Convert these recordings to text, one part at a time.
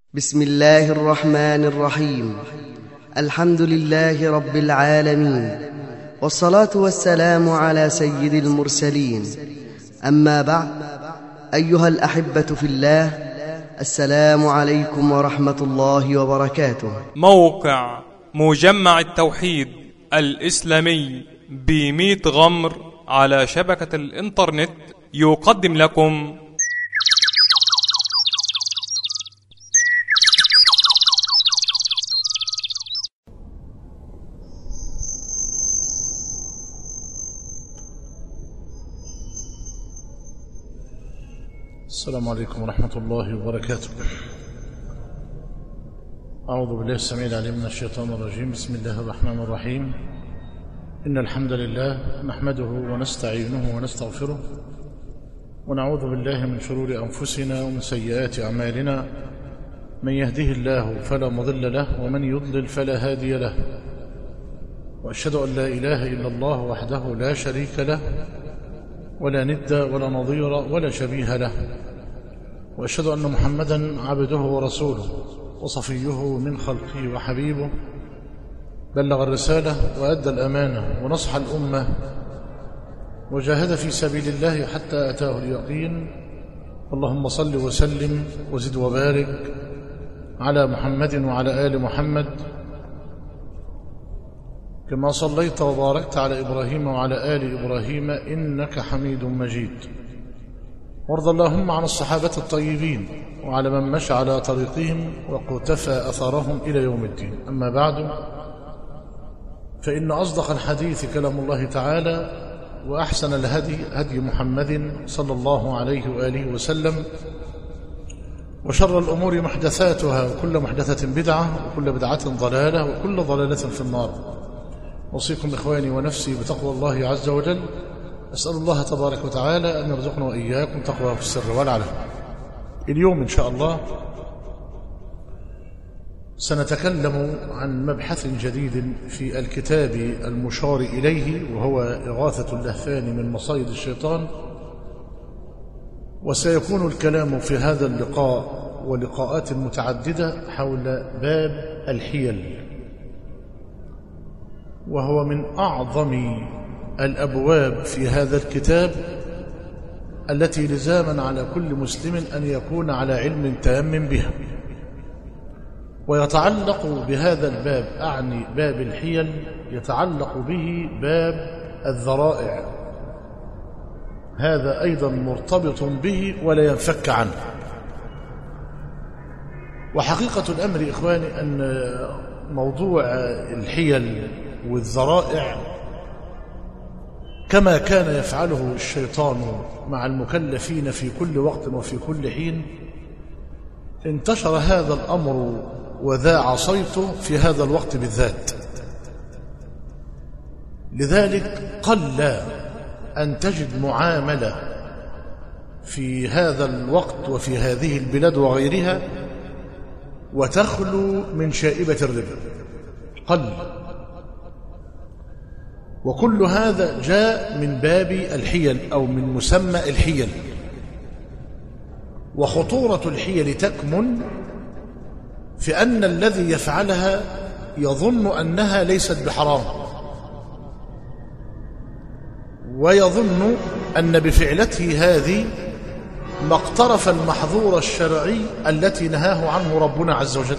بسم الله الرحمن الرحيم الحمد لله رب العالمين والصلاة والسلام على سيد المرسلين أما بعد أيها الأحبة في الله السلام عليكم ورحمة الله وبركاته موقع مجمع التوحيد الإسلامي بميت غمر على شبكة الإنترنت يقدم لكم السلام عليكم ورحمة الله وبركاته أعوذ بالله السميع العليم من الشيطان الرجيم بسم الله الرحمن الرحيم إن الحمد لله نحمده ونستعينه ونستغفره ونعوذ بالله من شرور أنفسنا ومن سيئات أعمالنا من يهده الله فلا مضل له ومن يضلل فلا هادي له وأشهد أن لا إله إلا الله وحده لا شريك له ولا ند ولا نظير ولا شبيه له وأشهد أن محمدا عبده ورسوله وصفيه من خلقه وحبيبه بلغ الرسالة وأدى الأمانة ونصح الأمة وجاهد في سبيل الله حتى أتاه اليقين اللهم صل وسلم وزد وبارك على محمد وعلى آل محمد كما صليت وباركت على إبراهيم وعلى آل إبراهيم إنك حميد مجيد وارض اللهم عن الصحابة الطيبين وعلى من مشى على طريقهم وقتفى أثرهم إلى يوم الدين أما بعد فإن أصدق الحديث كلام الله تعالى وأحسن الهدي هدي محمد صلى الله عليه وآله وسلم وشر الأمور محدثاتها وكل محدثة بدعة وكل بدعة ضلالة وكل ضلالة في النار أوصيكم إخواني ونفسي بتقوى الله عز وجل أسأل الله تبارك وتعالى أن يرزقنا وإياكم تقوى في السر والعلن اليوم إن شاء الله سنتكلم عن مبحث جديد في الكتاب المشار إليه وهو إغاثة اللهفان من مصايد الشيطان وسيكون الكلام في هذا اللقاء ولقاءات متعددة حول باب الحيل وهو من أعظم الأبواب في هذا الكتاب التي لزاما على كل مسلم أن يكون على علم تام بها ويتعلق بهذا الباب أعني باب الحيل يتعلق به باب الذرائع هذا أيضا مرتبط به ولا ينفك عنه وحقيقة الأمر إخواني أن موضوع الحيل والذرائع كما كان يفعله الشيطان مع المكلفين في كل وقت وفي كل حين انتشر هذا الأمر وذاع صيته في هذا الوقت بالذات لذلك قل أن تجد معاملة في هذا الوقت وفي هذه البلاد وغيرها وتخلو من شائبة الربا قل وكل هذا جاء من باب الحيل أو من مسمى الحيل وخطورة الحيل تكمن في أن الذي يفعلها يظن أنها ليست بحرام ويظن أن بفعلته هذه ما اقترف المحظور الشرعي التي نهاه عنه ربنا عز وجل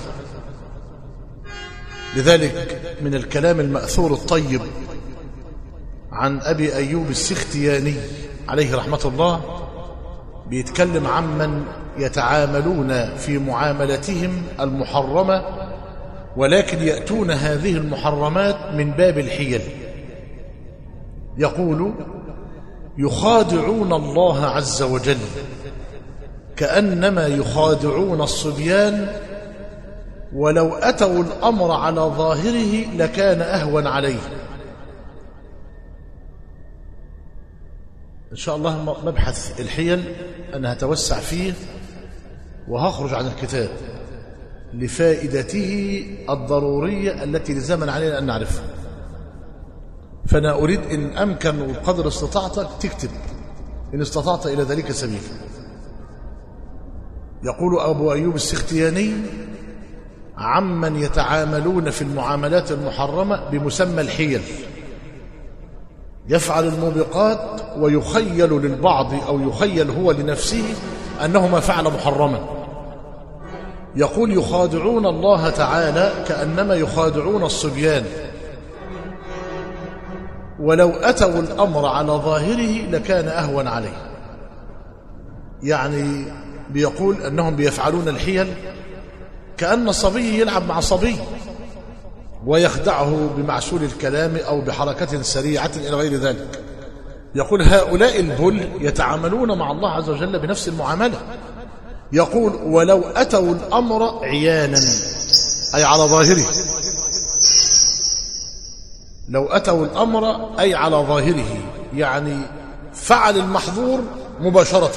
لذلك من الكلام المأثور الطيب عن أبي أيوب السختياني عليه رحمة الله بيتكلم عمن يتعاملون في معاملتهم المحرمة ولكن يأتون هذه المحرمات من باب الحيل يقول يخادعون الله عز وجل كأنما يخادعون الصبيان ولو أتوا الأمر على ظاهره لكان أهون عليه إن شاء الله مبحث الحيل أنا هتوسع فيه وهخرج عن الكتاب لفائدته الضرورية التي لزمن علينا أن نعرفها فأنا أريد إن أمكن وقدر استطاعتك تكتب إن استطعت إلى ذلك سبيلا يقول أبو أيوب السختياني عمن يتعاملون في المعاملات المحرمة بمسمى الحيل يفعل الموبقات ويخيل للبعض أو يخيل هو لنفسه أنه ما فعل محرما يقول يخادعون الله تعالى كأنما يخادعون الصبيان ولو أتوا الأمر على ظاهره لكان أهون عليه يعني بيقول أنهم بيفعلون الحيل كأن صبي يلعب مع صبي ويخدعه بمعسول الكلام أو بحركة سريعة إلى غير ذلك يقول هؤلاء البل يتعاملون مع الله عز وجل بنفس المعاملة يقول ولو أتوا الأمر عيانا أي على ظاهره لو أتوا الأمر أي على ظاهره يعني فعل المحظور مباشرة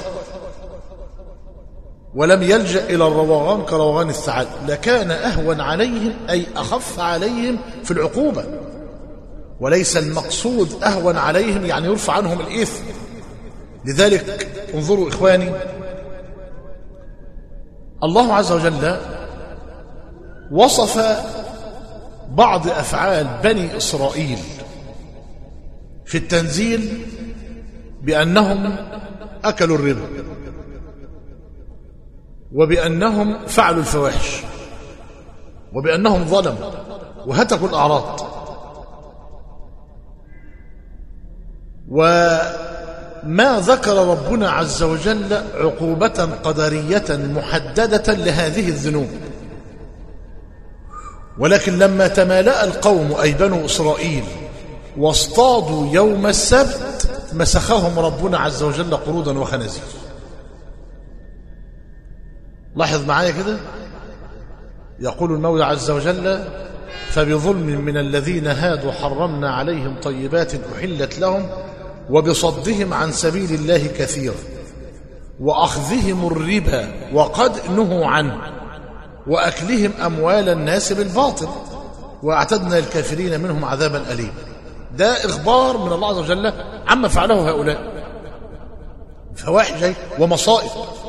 ولم يلجأ إلى الروغان كروغان الثعال لكان أهون عليهم أي أخف عليهم في العقوبة وليس المقصود أهون عليهم يعني يرفع عنهم الإثم لذلك انظروا إخواني الله عز وجل وصف بعض أفعال بني إسرائيل في التنزيل بأنهم أكلوا الربا وبأنهم فعلوا الفواحش وبأنهم ظلموا وهتكوا الأعراض وما ذكر ربنا عز وجل عقوبة قدرية محددة لهذه الذنوب ولكن لما تمالأ القوم أي بنو إسرائيل واصطادوا يوم السبت مسخهم ربنا عز وجل قرودا وخنازير لاحظ معايا كده يقول المولى عز وجل فبظلم من الذين هادوا حرمنا عليهم طيبات أحلت لهم وبصدهم عن سبيل الله كثيرا وأخذهم الربا وقد نهوا عنه وأكلهم أموال الناس بالباطل وأعتدنا للكافرين منهم عذابا أليما ده إخبار من الله عز وجل عما فعله هؤلاء فواحش ومصائب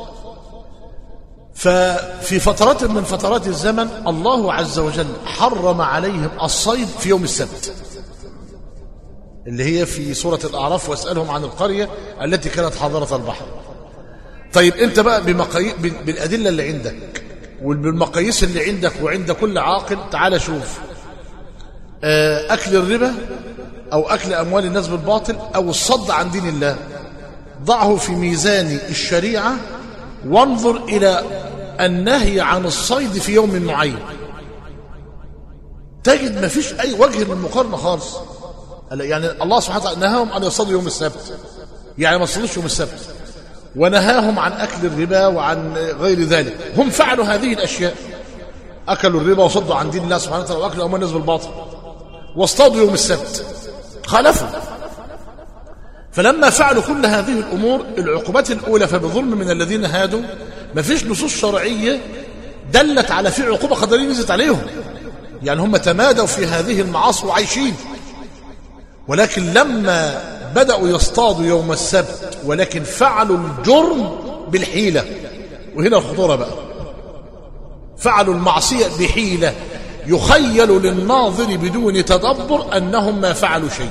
ففي فترات من فترات الزمن الله عز وجل حرم عليهم الصيد في يوم السبت اللي هي في سورة الأعراف واسألهم عن القرية التي كانت حاضرة البحر طيب انت بقى بمقاي... بالأدلة اللي عندك وبالمقاييس اللي عندك وعند كل عاقل تعال شوف أكل الربا أو أكل أموال الناس بالباطل أو الصد عن دين الله ضعه في ميزان الشريعة وانظر إلى النهي عن الصيد في يوم معين تجد ما فيش أي وجه للمقارنة خالص يعني الله سبحانه وتعالى نهاهم أن يصطادوا يوم السبت يعني ما يصطادوش يوم السبت ونهاهم عن أكل الربا وعن غير ذلك هم فعلوا هذه الأشياء أكلوا الربا وصدوا عن دين الله سبحانه وتعالى وأكلوا أموال الناس بالباطل واصطادوا يوم السبت خالفوا فلما فعلوا كل هذه الأمور العقوبات الأولى فبظلم من الذين هادوا ما فيش نصوص شرعية دلت على في عقوبة قدرية نزلت عليهم يعني هم تمادوا في هذه المعاصي وعايشين ولكن لما بدأوا يصطادوا يوم السبت ولكن فعلوا الجرم بالحيلة وهنا الخطورة بقى فعلوا المعصية بحيلة يخيل للناظر بدون تدبر أنهم ما فعلوا شيء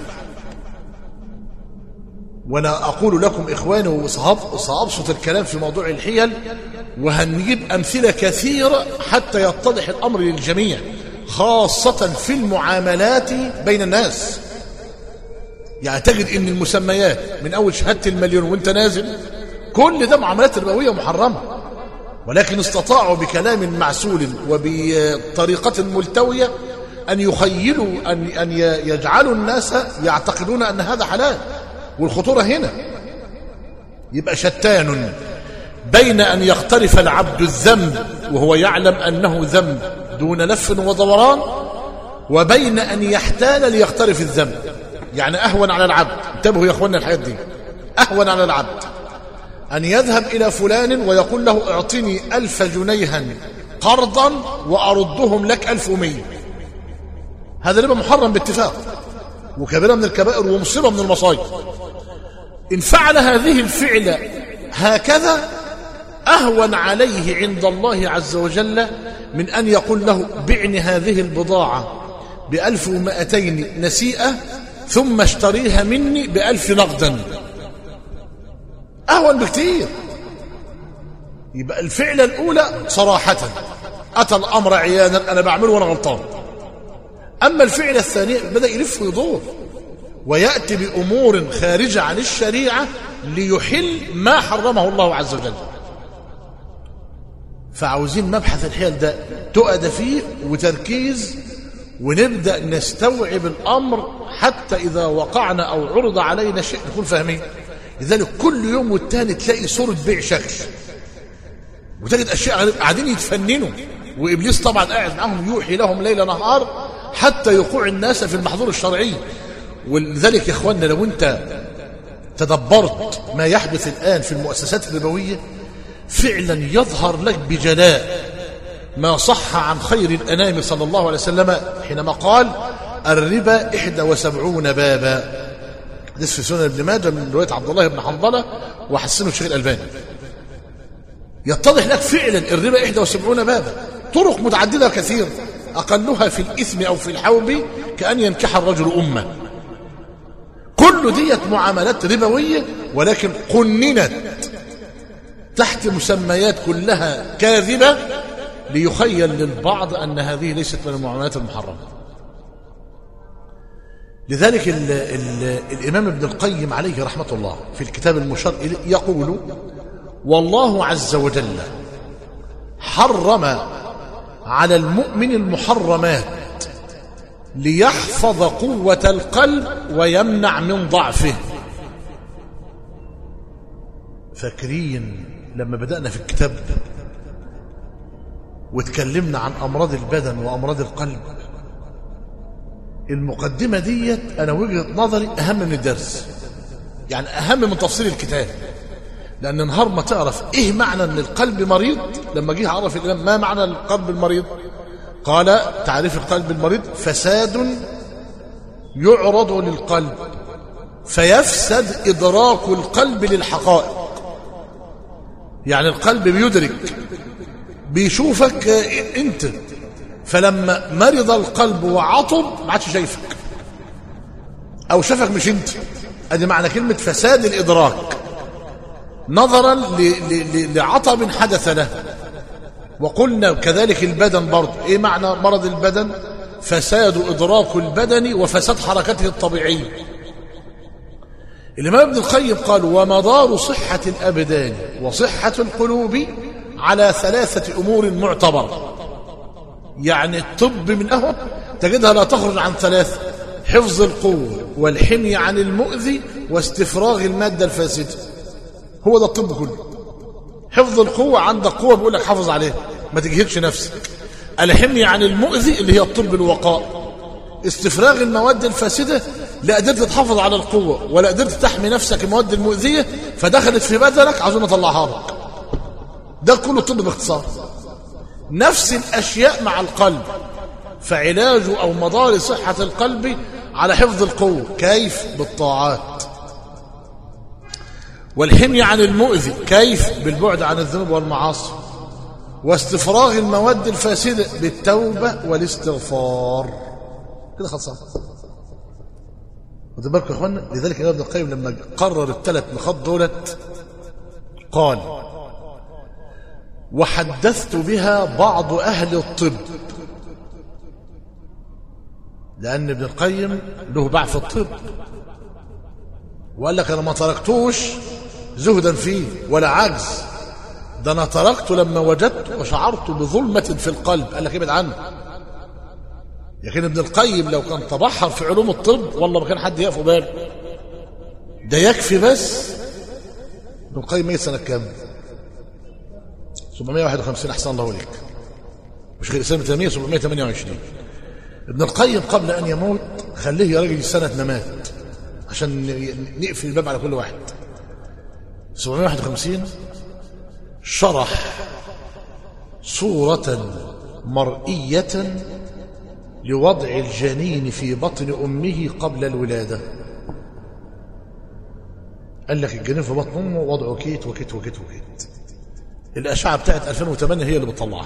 وانا اقول لكم اخواني وسابسط الكلام في موضوع الحيل وهنجيب امثله كثيره حتى يتضح الامر للجميع خاصه في المعاملات بين الناس يعني تجد ان المسميات من اول شهاده المليون وانت نازل كل ده معاملات ربويه محرمه ولكن استطاعوا بكلام معسول وبطريقه ملتويه ان يخيلوا ان ان يجعلوا الناس يعتقدون ان هذا حلال والخطورة هنا يبقى شتان بين أن يقترف العبد الذنب وهو يعلم أنه ذنب دون لف ودوران وبين أن يحتال ليقترف الذنب يعني أهون على العبد انتبهوا يا أخوانا الحياة دي أهون على العبد أن يذهب إلى فلان ويقول له اعطني ألف جنيها قرضا وأردهم لك ألف ومية هذا ربا محرم باتفاق وكبيرة من الكبائر ومصيبة من المصايب إن فعل هذه الفعلة هكذا أهون عليه عند الله عز وجل من أن يقول له بعني هذه البضاعة بألف ومائتين نسيئة ثم اشتريها مني بألف نقدا أهون بكتير يبقى الفعلة الأولى صراحة أتى الأمر عيانا أنا بعمله وأنا غلطان أما الفعلة الثانية بدأ يلف ويدور ويأتي بأمور خارجة عن الشريعة ليحل ما حرمه الله عز وجل فعاوزين مبحث الحيل ده تؤد فيه وتركيز ونبدأ نستوعب الأمر حتى إذا وقعنا أو عرض علينا شيء نكون فاهمين لذلك كل يوم والتاني تلاقي صورة بيع شكل وتجد أشياء غريبة قاعدين يتفننوا وإبليس طبعا قاعد معهم يوحي لهم ليل نهار حتى يقوع الناس في المحظور الشرعي ولذلك يا إخواننا لو أنت تدبرت ما يحدث الآن في المؤسسات الربوية فعلا يظهر لك بجلاء ما صح عن خير الأنام صلى الله عليه وسلم حينما قال الربا إحدى وسبعون بابا حديث في سنن ابن ماجه من رواية عبد الله بن حنظلة وحسنه الشيخ الألباني يتضح لك فعلا الربا 71 بابا طرق متعددة كثير أقلها في الإثم أو في الحوب كأن ينكح الرجل أمه كل ديت معاملات ربوية ولكن قننت تحت مسميات كلها كاذبة ليخيل للبعض أن هذه ليست من المعاملات المحرمة لذلك ال ال الإمام ابن القيم عليه رحمة الله في الكتاب المشار إليه يقول والله عز وجل حرم على المؤمن المحرمات ليحفظ قوة القلب ويمنع من ضعفه فاكرين لما بدأنا في الكتاب وتكلمنا عن أمراض البدن وأمراض القلب المقدمة ديت أنا وجهة نظري أهم من الدرس يعني أهم من تفصيل الكتاب لأن نهار ما تعرف إيه معنى أن القلب مريض لما جه عرف الإمام ما معنى القلب المريض قال تعريف القلب المريض فساد يعرض للقلب فيفسد إدراك القلب للحقائق يعني القلب بيدرك بيشوفك انت فلما مرض القلب وعطب ما عادش شايفك او شافك مش انت ادي معنى كلمة فساد الادراك نظرا لعطب حدث له وقلنا كذلك البدن برضه ايه معنى مرض البدن فساد ادراك البدن وفساد حركته الطبيعيه الامام ابن القيم قال ومدار صحه الابدان وصحه القلوب على ثلاثه امور معتبره يعني الطب من اهو تجدها لا تخرج عن ثلاثه حفظ القوه والحمي عن المؤذي واستفراغ الماده الفاسده هو ده الطب كله حفظ القوة عندك قوة بيقول لك حافظ عليها ما تجهدش نفسك الحمي عن المؤذي اللي هي الطب الوقاء استفراغ المواد الفاسدة لا قدرت تحافظ على القوة ولا قدرت تحمي نفسك المواد المؤذية فدخلت في بدنك عاوزين نطلعها لك ده كله الطب باختصار نفس الأشياء مع القلب فعلاج أو مدار صحة القلب على حفظ القوة كيف بالطاعات والحمي عن المؤذي كيف بالبعد عن الذنوب والمعاصي واستفراغ المواد الفاسدة بالتوبة والاستغفار كده خلصان خدوا بالكم يا اخوانا لذلك ابن القيم لما قرر الثلاث نقاط دولت قال وحدثت بها بعض اهل الطب لان ابن القيم له باع في الطب وقال لك انا ما تركتوش زهدا فيه ولا عجز ده انا تركته لما وجدت وشعرت بظلمة في القلب قال لك ابعد عنه لكن ابن القيم لو كان تبحر في علوم الطب والله ما كان حد يقف باله ده يكفي بس ابن القيم ميت سنة كام 751 احسن الله اليك مش غير سنة 800 728 ابن القيم قبل ان يموت خليه يا راجل سنة مات عشان نقفل الباب على كل واحد 751 شرح صورة مرئية لوضع الجنين في بطن أمه قبل الولادة قال لك الجنين في بطن أمه وضعه كيت وكيت وكيت وكيت الأشعة بتاعت 2008 هي اللي بتطلعها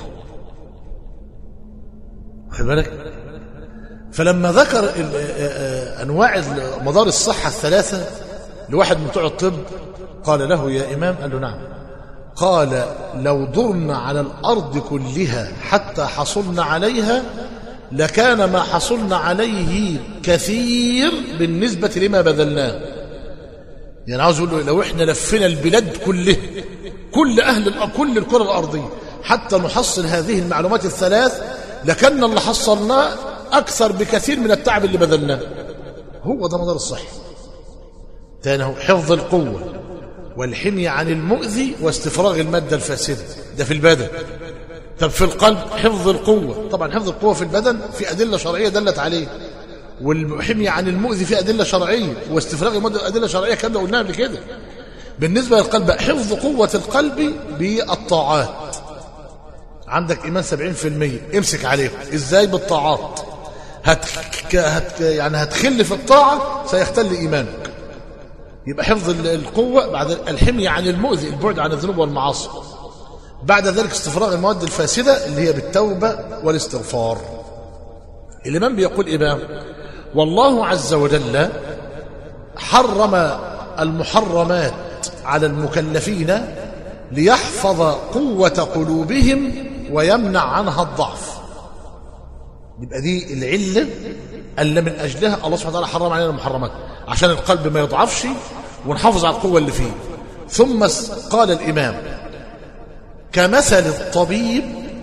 واخد بالك فلما ذكر ال- آه، آه، أنواع مدار الصحة الثلاثة لواحد من بتوع الطب قال له يا إمام قال له نعم قال لو ضرنا على الأرض كلها حتى حصلنا عليها لكان ما حصلنا عليه كثير بالنسبة لما بذلناه يعني عاوز اقول له لو احنا لفينا البلاد كلها كل اهل الأرض كل الكره الارضيه حتى نحصل هذه المعلومات الثلاث لكن اللي حصلناه اكثر بكثير من التعب اللي بذلناه هو ده مدار الصحه تاني هو حفظ القوه والحمية عن المؤذي واستفراغ المادة الفاسدة ده في البدن طب في القلب حفظ القوة طبعا حفظ القوة في البدن في أدلة شرعية دلت عليه والحمية عن المؤذي في أدلة شرعية واستفراغ المادة أدلة شرعية كم ده قلناها قبل كده بالنسبة للقلب حفظ قوة القلب بالطاعات عندك إيمان 70% امسك عليه إزاي بالطاعات هت... هت... يعني هتخل في الطاعة سيختل إيمانك يبقى حفظ ال- القوة بعد الحمية عن المؤذي البعد عن الذنوب والمعاصي بعد ذلك استفراغ المواد الفاسدة اللي هي بالتوبة والاستغفار الإمام بيقول إيه بقى والله عز وجل حرم المحرمات على المكلفين ليحفظ قوة قلوبهم ويمنع عنها الضعف يبقى دي العلة اللي من أجلها الله سبحانه وتعالى حرم علينا المحرمات عشان القلب ما يضعفش ونحافظ على القوة اللي فيه ثم س- قال الإمام كمثل الطبيب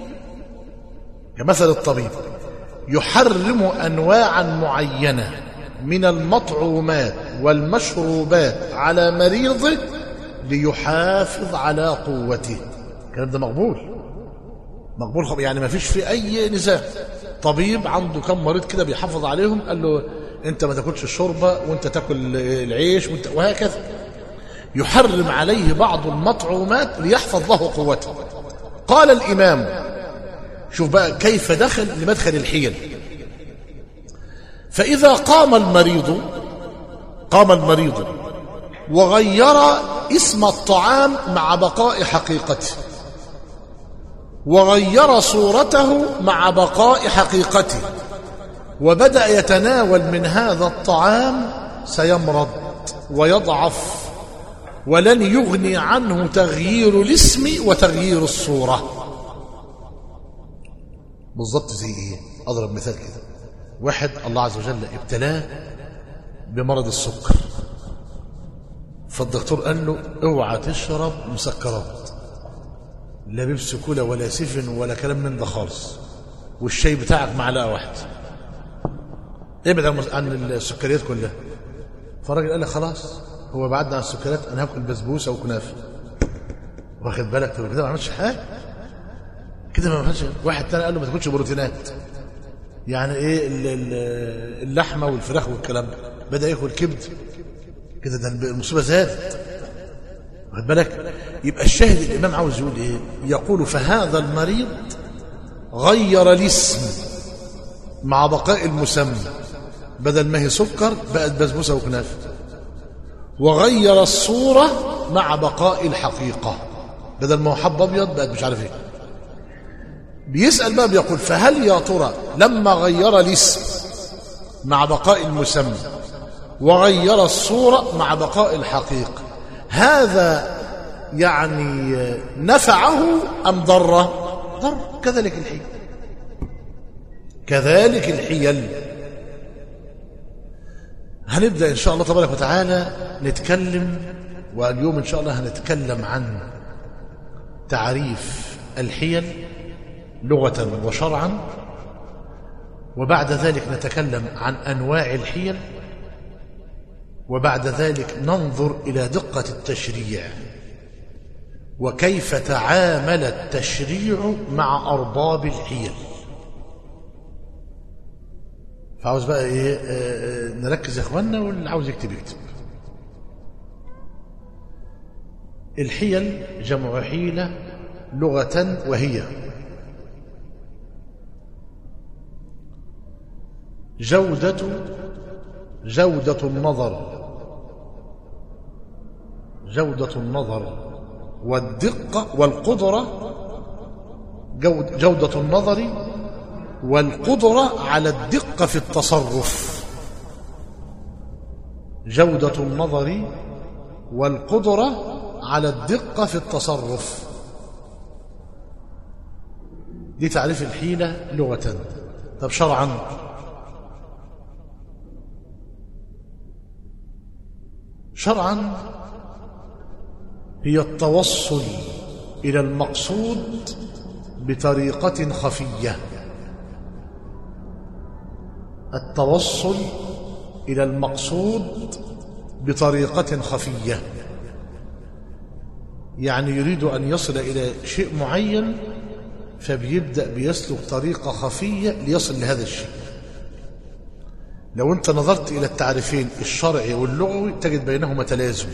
كمثل الطبيب يحرم أنواعا معينة من المطعومات والمشروبات على مريضه ليحافظ على قوته الكلام ده مقبول مقبول خب يعني ما فيش في أي نزاع طبيب عنده كم مريض كده بيحافظ عليهم قال له انت ما تاكلش الشوربه وانت تاكل العيش وانت وهكذا يحرم عليه بعض المطعومات ليحفظ له قوته قال الإمام شوف بقى كيف دخل لمدخل الحيل فإذا قام المريض قام المريض وغير اسم الطعام مع بقاء حقيقته وغير صورته مع بقاء حقيقته وبدأ يتناول من هذا الطعام سيمرض ويضعف ولن يغني عنه تغيير الاسم وتغيير الصورة بالضبط زي ايه اضرب مثال كده واحد الله عز وجل ابتلاه بمرض السكر فالدكتور قال له اوعى تشرب مسكرات لا بيبسي كولا ولا سيفن ولا كلام من ده خالص والشاي بتاعك معلقه واحده ابعد عن عن السكريات كلها فالراجل قال لي خلاص هو بعدنا عن السكريات انا هاكل بسبوسه وكنافه واخد بالك طب كده ما عملتش حاجه كده ما عملتش واحد تاني قال له ما تاكلش بروتينات يعني ايه ال- ال- اللحمه والفراخ والكلام ده بدا ياكل كبد كده ده المصيبه زادت واخد بالك يبقى الشاهد الامام عاوز يقول ايه يقول فهذا المريض غير الاسم مع بقاء المسمى بدل ما هي سكر بقت بسبوسه وكنافه وغير الصوره مع بقاء الحقيقه بدل ما هو حب ابيض بقت مش عارف ايه بيسال بقى بيقول فهل يا ترى لما غير الاسم مع بقاء المسمى وغير الصوره مع بقاء الحقيقه هذا يعني نفعه ام ضره ضر كذلك الحيل كذلك الحيل هنبدأ إن شاء الله تبارك وتعالى نتكلم واليوم إن شاء الله هنتكلم عن تعريف الحيل لغة وشرعا وبعد ذلك نتكلم عن أنواع الحيل وبعد ذلك ننظر إلى دقة التشريع وكيف تعامل التشريع مع أرباب الحيل فعاوز بقى ايه آه، آه، نركز يا اخوانا واللي عاوز يكتب يكتب الحيل جمع حيلة لغة وهي جودة جودة النظر جودة النظر والدقة والقدرة جود- جودة النظر والقدرة على الدقة في التصرف جودة النظر والقدرة على الدقة في التصرف دي تعريف الحيلة لغة طب شرعا شرعا هي التوصل إلى المقصود بطريقة خفية التوصل إلى المقصود بطريقة خفية يعني يريد أن يصل إلى شيء معين فبيبدأ بيسلك طريقة خفية ليصل لهذا الشيء لو أنت نظرت إلى التعريفين الشرعي واللغوي تجد بينهما تلازم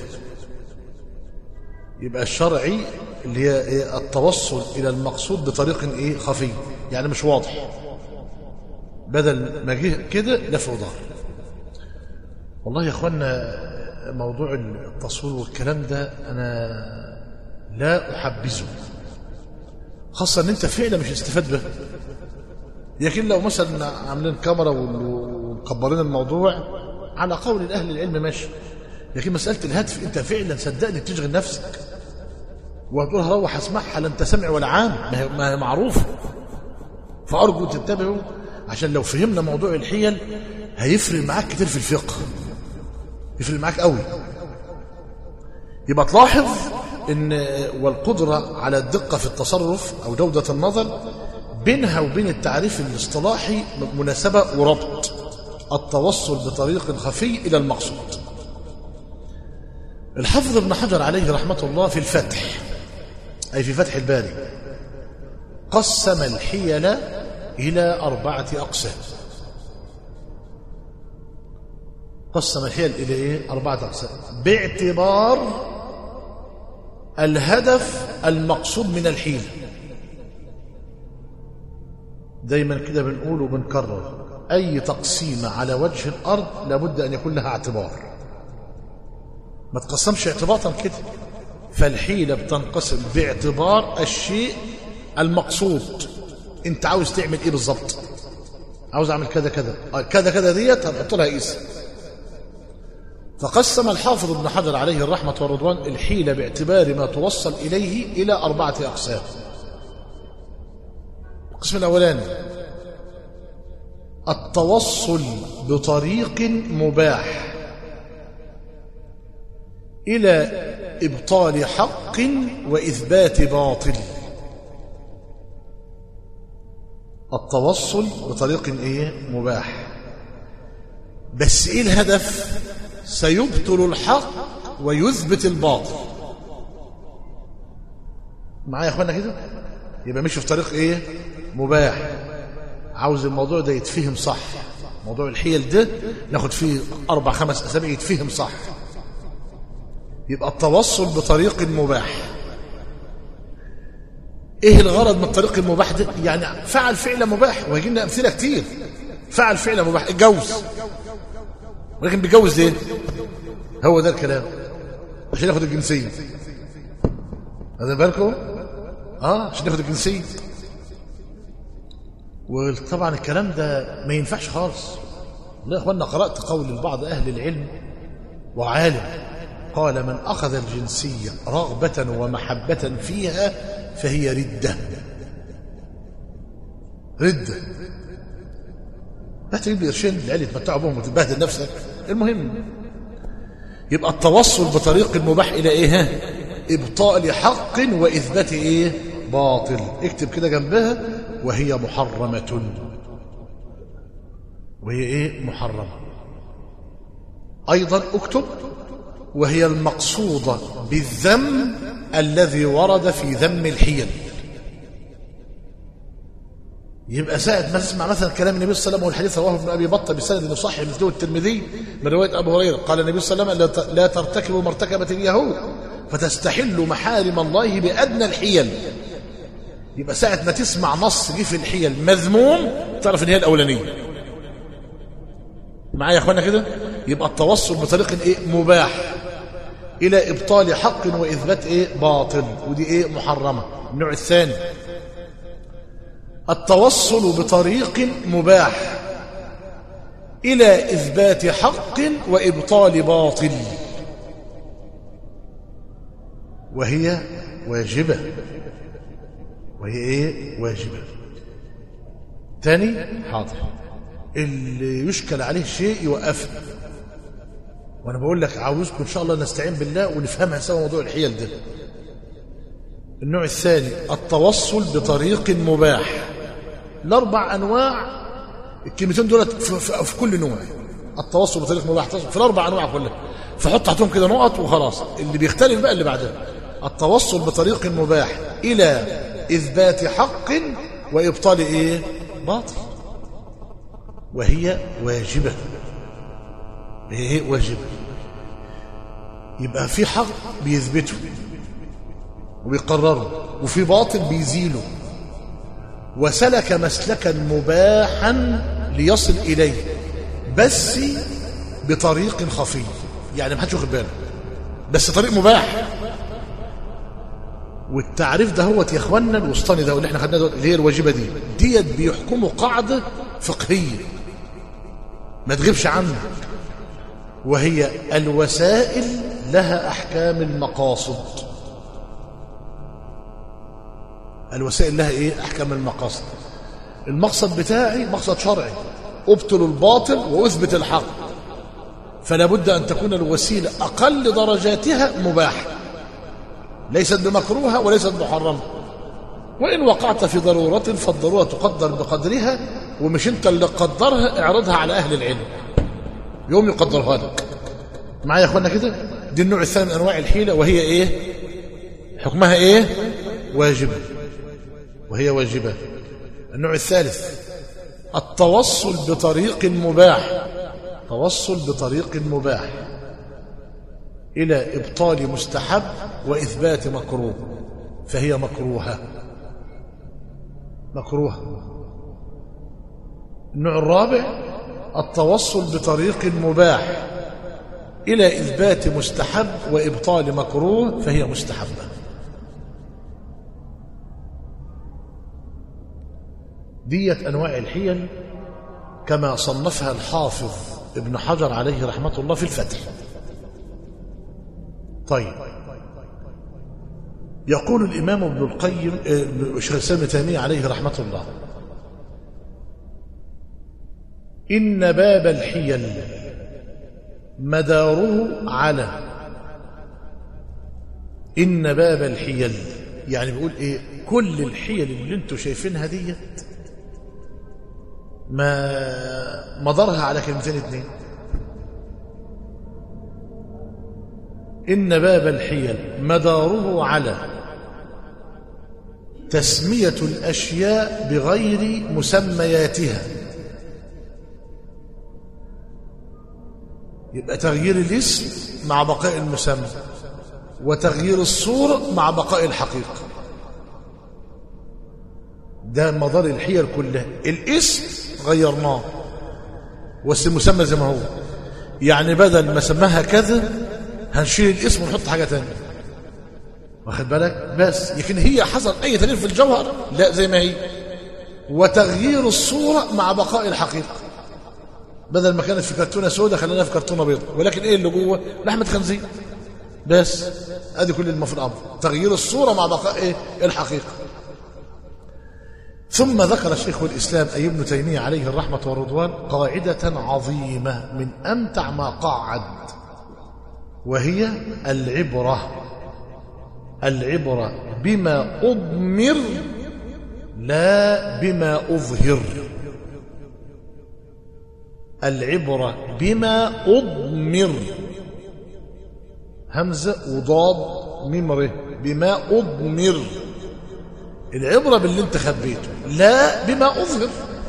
يبقى الشرعي اللي هي إيه؟ التوصل إلى المقصود بطريق إيه خفي يعني مش واضح بدل ما جه كده لف ودار والله يا اخوانا موضوع التصوير والكلام ده انا لا احبذه خاصة ان انت فعلا مش هتستفاد به لكن لو مثلا عاملين كاميرا ومكبرين الموضوع على قول الاهل العلم ماشي لكن مسألة الهاتف انت فعلا صدقني بتشغل نفسك وهتقول هروح اسمعها لا انت سمع ولا عام ما هي- ما هي معروفة فأرجو تنتبهوا عشان لو فهمنا موضوع الحيل هيفرق معاك كتير في الفقه يفرق معاك قوي يبقى تلاحظ ان والقدرة على الدقة في التصرف او جودة النظر بينها وبين التعريف الاصطلاحي مناسبة وربط التوصل بطريق خفي الى المقصود الحافظ ابن حجر عليه رحمة الله في الفتح أي في فتح الباري قسم الحيل إلى أربعة أقسام قسم الحيل إلى إيه؟ أربعة أقسام باعتبار الهدف المقصود من الحيل دايما كده بنقول وبنكرر أي تقسيمة على وجه الأرض لابد أن يكون لها اعتبار ما تقسمش اعتباطا كده فالحيلة بتنقسم باعتبار الشيء المقصود انت عاوز تعمل ايه بالظبط عاوز اعمل كذا كذا آه، كذا كذا ديت هنحط لها اسم فقسم الحافظ ابن حجر عليه الرحمة والرضوان الحيلة باعتبار ما توصل إليه إلى أربعة أقسام القسم الأولاني التوصل بطريق مباح إلى إبطال حق وإثبات باطل التوصل بطريق إيه مباح بس إيه الهدف سيبطل الحق ويثبت الباطل معايا يا اخوانا كده يبقى مشي في طريق ايه مباح عاوز الموضوع ده يتفهم صح موضوع الحيل ده ناخد فيه اربع خمس اسابيع يتفهم صح يبقى التوصل بطريق مباح ايه الغرض من الطريق المباح ده يعني فعل فعل مباح وهيجي لنا امثله كتير فعل فعل مباح اتجوز ولكن بيتجوز ليه هو ده الكلام عشان ياخد الجنسيه هذا بالكم اه عشان ياخد الجنسيه وطبعا الكلام ده ما ينفعش خالص لا يا اخوانا قرات قول بعض اهل العلم وعالم قال من اخذ الجنسيه رغبه ومحبه فيها فهي رده رده لا تجيب لي قرشين العيال يتمتعوا بهم وتبهدل نفسك المهم يبقى التوصل بطريق المباح الى ايه ها؟ ابطال حق واثبات ايه باطل اكتب كده جنبها وهي محرمه وهي ايه محرمه ايضا اكتب وهي المقصوده بالذم الذي ورد في ذم الحيل يبقى ساعة ما تسمع مثلا كلام النبي صلى الله عليه وسلم والحديث رواه ابن ابي بطه بسند صحيح مثله الترمذي من روايه ابو هريره قال النبي صلى الله عليه وسلم لا ت- لا ترتكبوا ما ارتكبت اليهود فتستحلوا محارم الله بادنى الحيل يبقى ساعة ما تسمع نص جه في الحيل مذموم تعرف ان هي الاولانيه معايا يا اخوانا كده يبقى التوصل بطريق ايه مباح إلى إبطال حق وإثبات إيه باطل ودي إيه محرمة النوع الثاني التوصل بطريق مباح إلى إثبات حق وإبطال باطل وهي واجبة وهي إيه واجبة تاني حاضر اللي يشكل عليه شيء يوقفنا وانا بقول لك عاوزكم ان شاء الله نستعين بالله ونفهمها سوا موضوع الحيل ده النوع الثاني التوصل بطريق مباح الاربع انواع الكلمتين دول في, في, في كل نوع التوصل بطريق مباح في الاربع انواع كلها فحط تحتهم كده نقط وخلاص اللي بيختلف بقى اللي بعدها التوصل بطريق مباح الى اثبات حق وابطال ايه باطل وهي واجبه هي واجبه يبقى في حق بيثبته وبيقرره وفي باطل بيزيله وسلك مسلكا مباحا ليصل إليه بس بطريق خفي يعني ما حدش واخد باله بس طريق مباح والتعريف ده هو يا اخوانا الوسطاني ده اللي احنا خدناه اللي هي الواجبه دي ديت بيحكموا قاعده فقهيه ما تغيبش عنه وهي الوسائل لها احكام المقاصد الوسائل لها ايه احكام المقاصد المقصد بتاعي مقصد شرعي ابطل الباطل واثبت الحق فلا بد ان تكون الوسيله اقل درجاتها مباحه ليست بمكروهه وليست محرمه وان وقعت في ضروره فالضروره تقدر بقدرها ومش انت اللي قدرها اعرضها على اهل العلم يوم يقدرها لك معايا يا اخوانا كده دي النوع الثاني من انواع الحيله وهي ايه حكمها ايه واجبه وهي واجبة النوع الثالث التوصل بطريق مباح توصل بطريق مباح إلى إبطال مستحب وإثبات مكروه فهي مكروهة مكروهة النوع الرابع التوصل بطريق مباح إلى إثبات مستحب وإبطال مكروه فهي مستحبة ديت أنواع الحيل كما صنفها الحافظ ابن حجر عليه رحمة الله في الفتح طيب يقول الإمام ابن القيم شيخ الإسلام تيمية عليه رحمة الله إن باب الحيل مداره على إن باب الحيل يعني بيقول إيه كل الحيل اللي انتوا شايفينها ديت ما مدارها على كلمتين اتنين إن باب الحيل مداره على تسمية الأشياء بغير مسمياتها يبقى تغيير الاسم مع بقاء المسمى وتغيير الصورة مع بقاء الحقيقة ده مدار الحيل كلها الاسم غيرناه بس المسمى زي ما هو يعني بدل ما سماها كذا هنشيل الاسم ونحط حاجة تانية واخد بالك بس لكن هي حصل اي تغيير في الجوهر لا زي ما هي وتغيير الصورة مع بقاء الحقيقة بدل ما كانت في كرتونة سوداء خليناها في كرتونة بيضاء ولكن ايه اللي جوه لحمة خنزير بس ادي كل المفروض امر تغيير الصورة مع بقاء ايه الحقيقة ثم ذكر شيخ الإسلام أي ابن تيمية عليه الرحمة والرضوان قاعدة عظيمة من أمتع ما قعد وهي العبرة العبرة بما أضمر لا بما أظهر العبرة بما أضمر همزة وضاد ممره بما أضمر العبرة باللي انت خبيته لا بما أظهر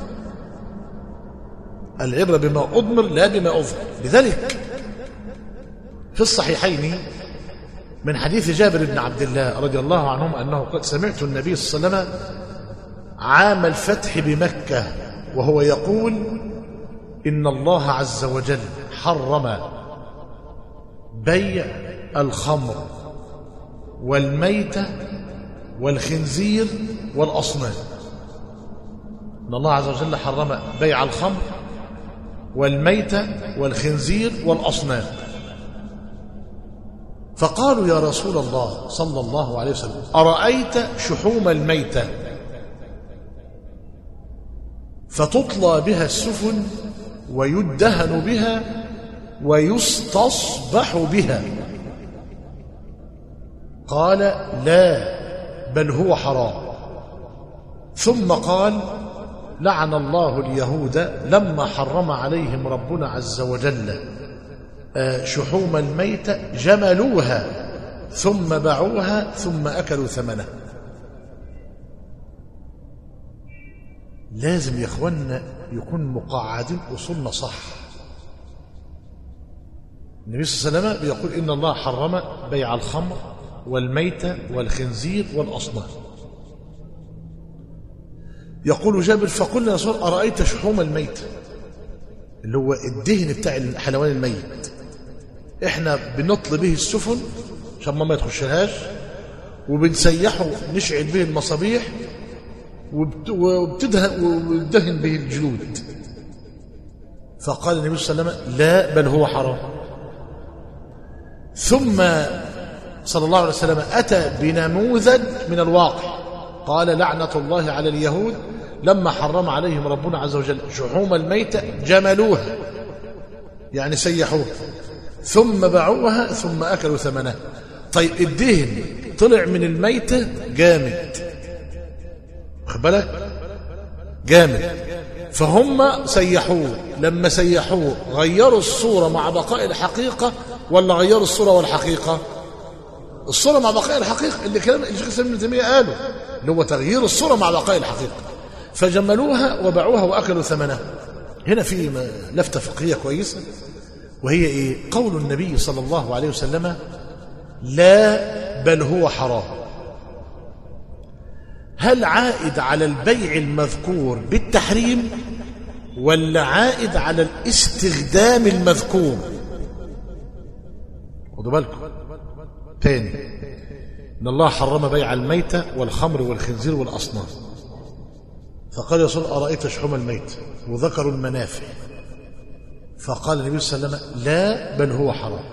العبرة بما أضمر لا بما أظهر لذلك في الصحيحين من حديث جابر بن عبد الله رضي الله عنهما أنه قد سمعت النبي صلى الله عليه وسلم عام الفتح بمكة وهو يقول إن الله عز وجل حرم بيع الخمر والميتة والخنزير والأصنام إن الله عز وجل حرم بيع الخمر والميتة والخنزير والأصنام فقالوا يا رسول الله صلى الله عليه وسلم أرأيت شحوم الميتة فتطلى بها السفن ويدهن بها ويستصبح بها قال لا بل هو حرام ثم قال لعن الله اليهود لما حرم عليهم ربنا عز وجل شحوم الميتة جملوها ثم باعوها ثم أكلوا ثمنها لازم يا اخوانا يكون مقعدين اصولنا صح النبي صلى الله عليه وسلم بيقول ان الله حرم بيع الخمر والميتة والخنزير والاصنام يقول جابر فقلنا يا رسول ارايت شحوم الميتة اللي هو الدهن بتاع الحيوان الميت احنا بنطل به السفن عشان ما يتخشهاش وبنسيحه نشعل به المصابيح وبتدهن وبتدهن به الجلود فقال النبي صلى الله عليه وسلم لا بل هو حرام ثم صلى الله عليه وسلم أتى بنموذج من الواقع قال لعنة الله على اليهود لما حرم عليهم ربنا عز وجل شحوم الميتة جملوها يعني سيحوها ثم باعوها ثم أكلوا ثمنها طيب الدهن طلع من الميتة جامد واخد بالك جامد فهم سيحوه لما سيحوه غيروا الصورة مع بقاء الحقيقة ولا غيروا الصورة والحقيقة الصورة مع بقاء الحقيقة اللي كلام الشيخ الإسلام ابن تيمية قاله اللي هو تغيير الصورة مع بقاء الحقيقة فجملوها وباعوها وأكلوا ثمنها هنا في لفتة فقهية كويسة وهي إيه قول النبي صلى الله عليه وسلم لا بل هو حرام هل عائد على البيع المذكور بالتحريم ولا عائد على الاستخدام المذكور خدوا بالكم تاني ان الله حرم بيع الميتة والخمر والخنزير والاصنام فقال يا رسول ارايت شحوم الميت وذكروا المنافع فقال النبي صلى الله عليه وسلم لا بل هو حرام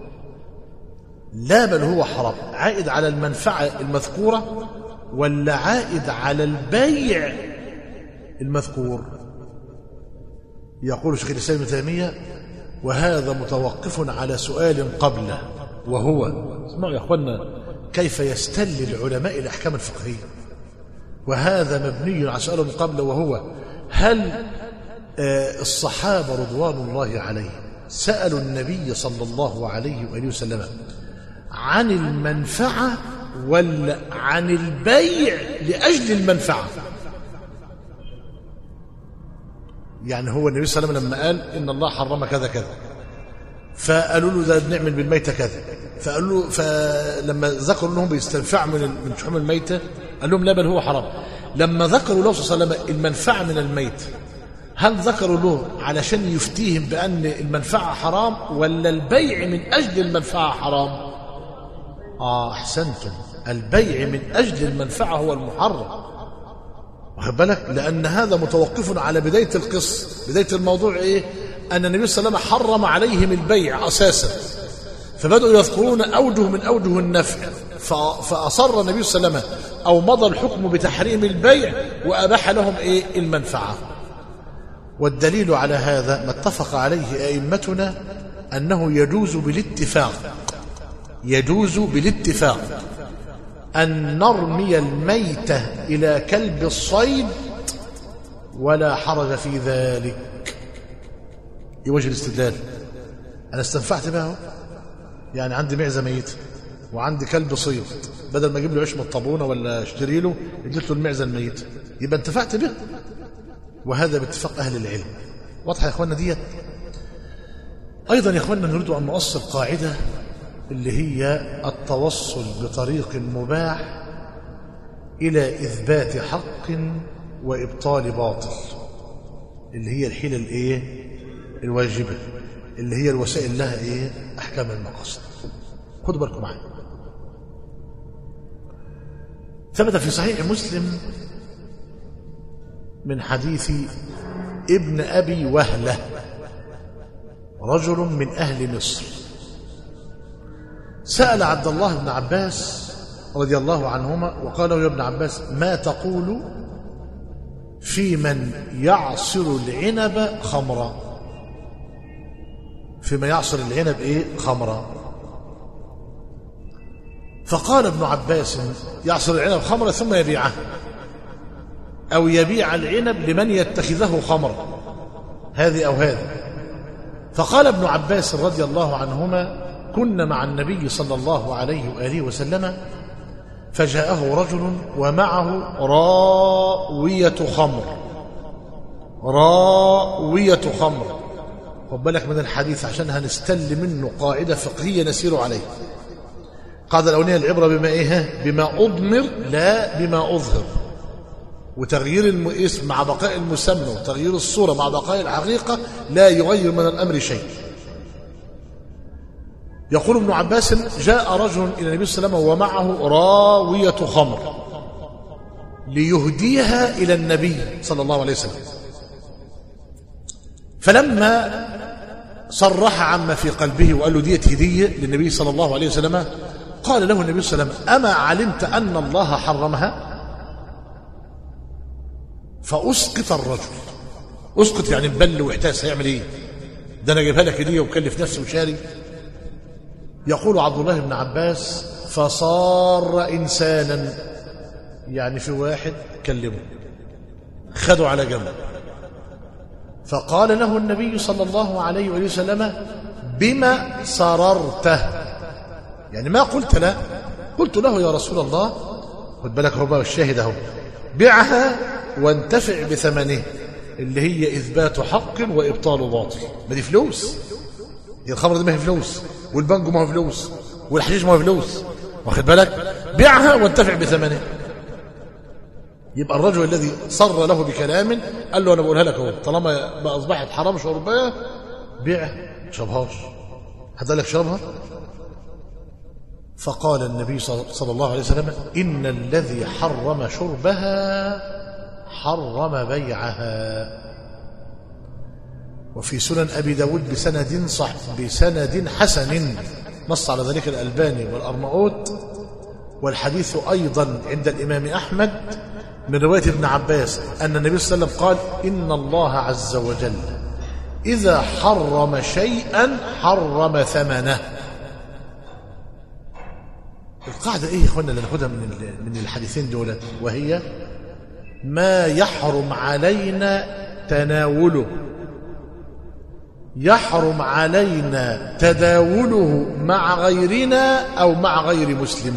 لا بل هو حرام عائد على المنفعة المذكورة ولا عائد على البيع المذكور يقول شيخ الإسلام ابن تيمية وهذا متوقف على سؤال قبله وهو اسمعوا يا أخوانا كيف يستل العلماء الأحكام الفقهية وهذا مبني على سؤال قبله وهو هل الصحابة رضوان الله عليهم سألوا النبي صلى الله عليه وآله وسلم عن المنفعة ولا عن البيع لأجل المنفعة يعني هو النبي صلى الله عليه وسلم لما قال إن الله حرم كذا كذا فقالوا له ده بنعمل بالميتة كذا فقالوا له فلما ذكروا انهم بيستنفعوا من من شحوم الميتة قال لهم لا بل هو حرام لما ذكروا له صلى الله عليه وسلم المنفعة من الميت هل ذكروا له علشان يفتيهم بأن المنفعة حرام ولا البيع من أجل المنفعة حرام آه أحسنتم البيع من أجل المنفعة هو المحرم واخد بالك لأن هذا متوقف على بداية القصة بداية الموضوع إيه أن النبي صلى الله عليه وسلم حرم عليهم البيع أساسا فبدأوا يذكرون أوجه من أوجه النفع فأصر النبي صلى الله عليه وسلم أو مضى الحكم بتحريم البيع وأباح لهم إيه المنفعة والدليل على هذا ما اتفق عليه أئمتنا أنه يجوز بالاتفاق يجوز بالاتفاق أن نرمي الميتة إلى كلب الصيد ولا حرج في ذلك يوجه الاستدلال أنا استنفعت بها يعني عندي معزة ميتة وعندي كلب صيد بدل ما اجيب له عيش من الطابونه ولا اشتري له اديت له المعزه الميته يبقى انتفعت به وهذا باتفاق اهل العلم واضحه يا اخوانا ديت ايضا يا اخوانا نريد ان نؤصل قاعده اللي هي التوصل بطريق مباح الى اثبات حق وابطال باطل اللي هي الحيله الايه الواجبه اللي هي الوسائل لها ايه احكام المقاصد خدوا بالكم معايا ثبت في صحيح مسلم من حديث ابن أبي وهلة رجل من أهل مصر سأل عبد الله بن عباس رضي الله عنهما وقال له يا ابن عباس ما تقول في من يعصر العنب خمرا فيما يعصر العنب ايه خمرا فقال ابن عباس يعصر العنب خمرا ثم يبيعه أو يبيع العنب لمن يتخذه خمرا هذه أو هذا فقال ابن عباس رضي الله عنهما كنا مع النبي صلى الله عليه وآله وسلم فجاءه رجل ومعه راوية خمر راوية خمر خد بالك من الحديث عشان هنستل منه قاعدة فقهية نسير عليها قاعدة الأولانية العبرة بما إيه بما أضمر لا بما أظهر وتغيير الاسم مع بقاء المسمى وتغيير الصورة مع بقاء الحقيقة لا يغير من الأمر شيء يقول ابن عباس جاء رجل إلى النبي صلى الله عليه وسلم ومعه راوية خمر ليهديها إلى النبي صلى الله عليه وسلم فلما صرح عما في قلبه وقال له ديت هدية للنبي صلى الله عليه وسلم قال له النبي صلى الله عليه وسلم أما علمت أن الله حرمها فأسقط الرجل أسقط يعني بل واحتاس هيعمل إيه ده أنا جايبها لك هدية وكلف نفسه وشاري يقول عبد الله بن عباس فصار إنسانا يعني في واحد كلمه خدوا على جنب فقال له النبي صلى الله عليه وآله وسلم بما سررته يعني ما قلت لا قلت له يا رسول الله خد بالك هو بقى الشاهد اهو بعها وانتفع بثمنه اللي هي إثبات حق وإبطال باطل ما دي فلوس دي الخمر دي ما هي فلوس والبنجو ما هو فلوس والحشيش ما هو فلوس واخد بالك بيعها وانتفع بثمنه يبقى الرجل الذي صر له بكلام قال له انا بقولها لك اهو طالما ما اصبحت حرام شربها بيعها شربهاش حد قال لك شربها فقال النبي صلى الله عليه وسلم ان الذي حرم شربها حرم بيعها وفي سنن أبي داود بسند صح بسند حسن نص على ذلك الألباني والأرناؤوط والحديث أيضا عند الإمام أحمد من رواية ابن عباس أن النبي صلى الله عليه وسلم قال إن الله عز وجل إذا حرم شيئا حرم ثمنه القاعدة إيه يا إخوانا اللي ناخدها من من الحديثين دول وهي ما يحرم علينا تناوله يحرم علينا تداوله مع غيرنا أو مع غير مسلم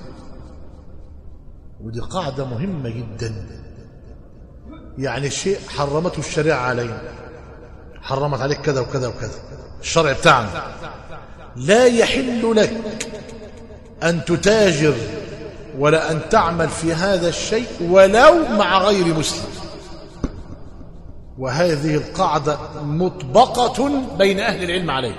ودي قاعدة مهمة جدا يعني شيء حرمته الشريعة علينا حرمت عليك كذا وكذا وكذا الشرع بتاعنا لا يحل لك أن تتاجر ولا أن تعمل في هذا الشيء ولو مع غير مسلم وهذه القاعدة مطبقة بين أهل العلم عليه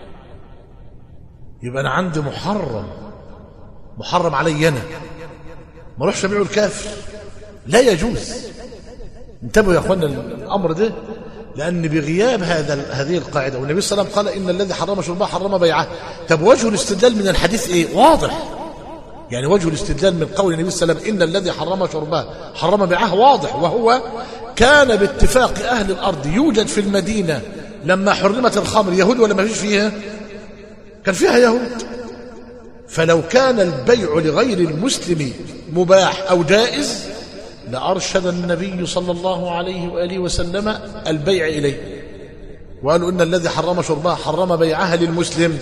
يبقى أنا عندي محرم محرم علي أنا ما اروحش أبيعه الكافر لا يجوز انتبهوا يا أخوانا الأمر ده لأن بغياب هذا هذه القاعدة والنبي صلى الله عليه وسلم قال إن الذي حرم شربها حرم بيعه طب وجه الاستدلال من الحديث إيه واضح يعني وجه الاستدلال من قول النبي صلى الله عليه وسلم إن الذي حرم شربها حرم بيعه واضح وهو كان باتفاق أهل الأرض يوجد في المدينة لما حرمت الخمر يهود ولا ما فيش فيها كان فيها يهود فلو كان البيع لغير المسلم مباح أو جائز لأرشد النبي صلى الله عليه وآله وسلم البيع إليه وقالوا إن الذي حرم شربها حرم بيعها للمسلم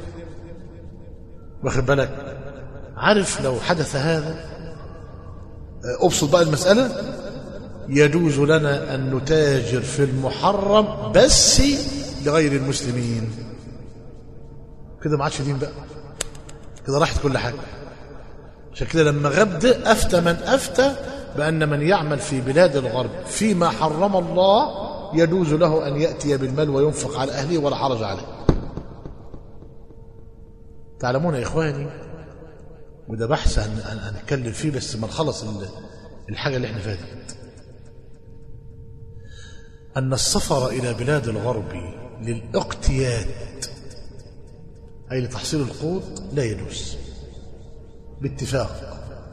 واخد بالك عارف لو حدث هذا أبسط بقى المسألة يجوز لنا أن نتاجر في المحرم بس لغير المسلمين كده ما عادش دين بقى كده راحت كل حاجة عشان كده لما غبد أفتى من أفتى بأن من يعمل في بلاد الغرب فيما حرم الله يجوز له أن يأتي بالمال وينفق على أهله ولا حرج عليه تعلمون يا إخواني وده بحث هن- هن- هنتكلم فيه بس ما نخلص ال- الحاجة اللي احنا فيها دي أن السفر إلى بلاد الغرب للاقتياد أي لتحصيل القوت لا يجوز باتفاق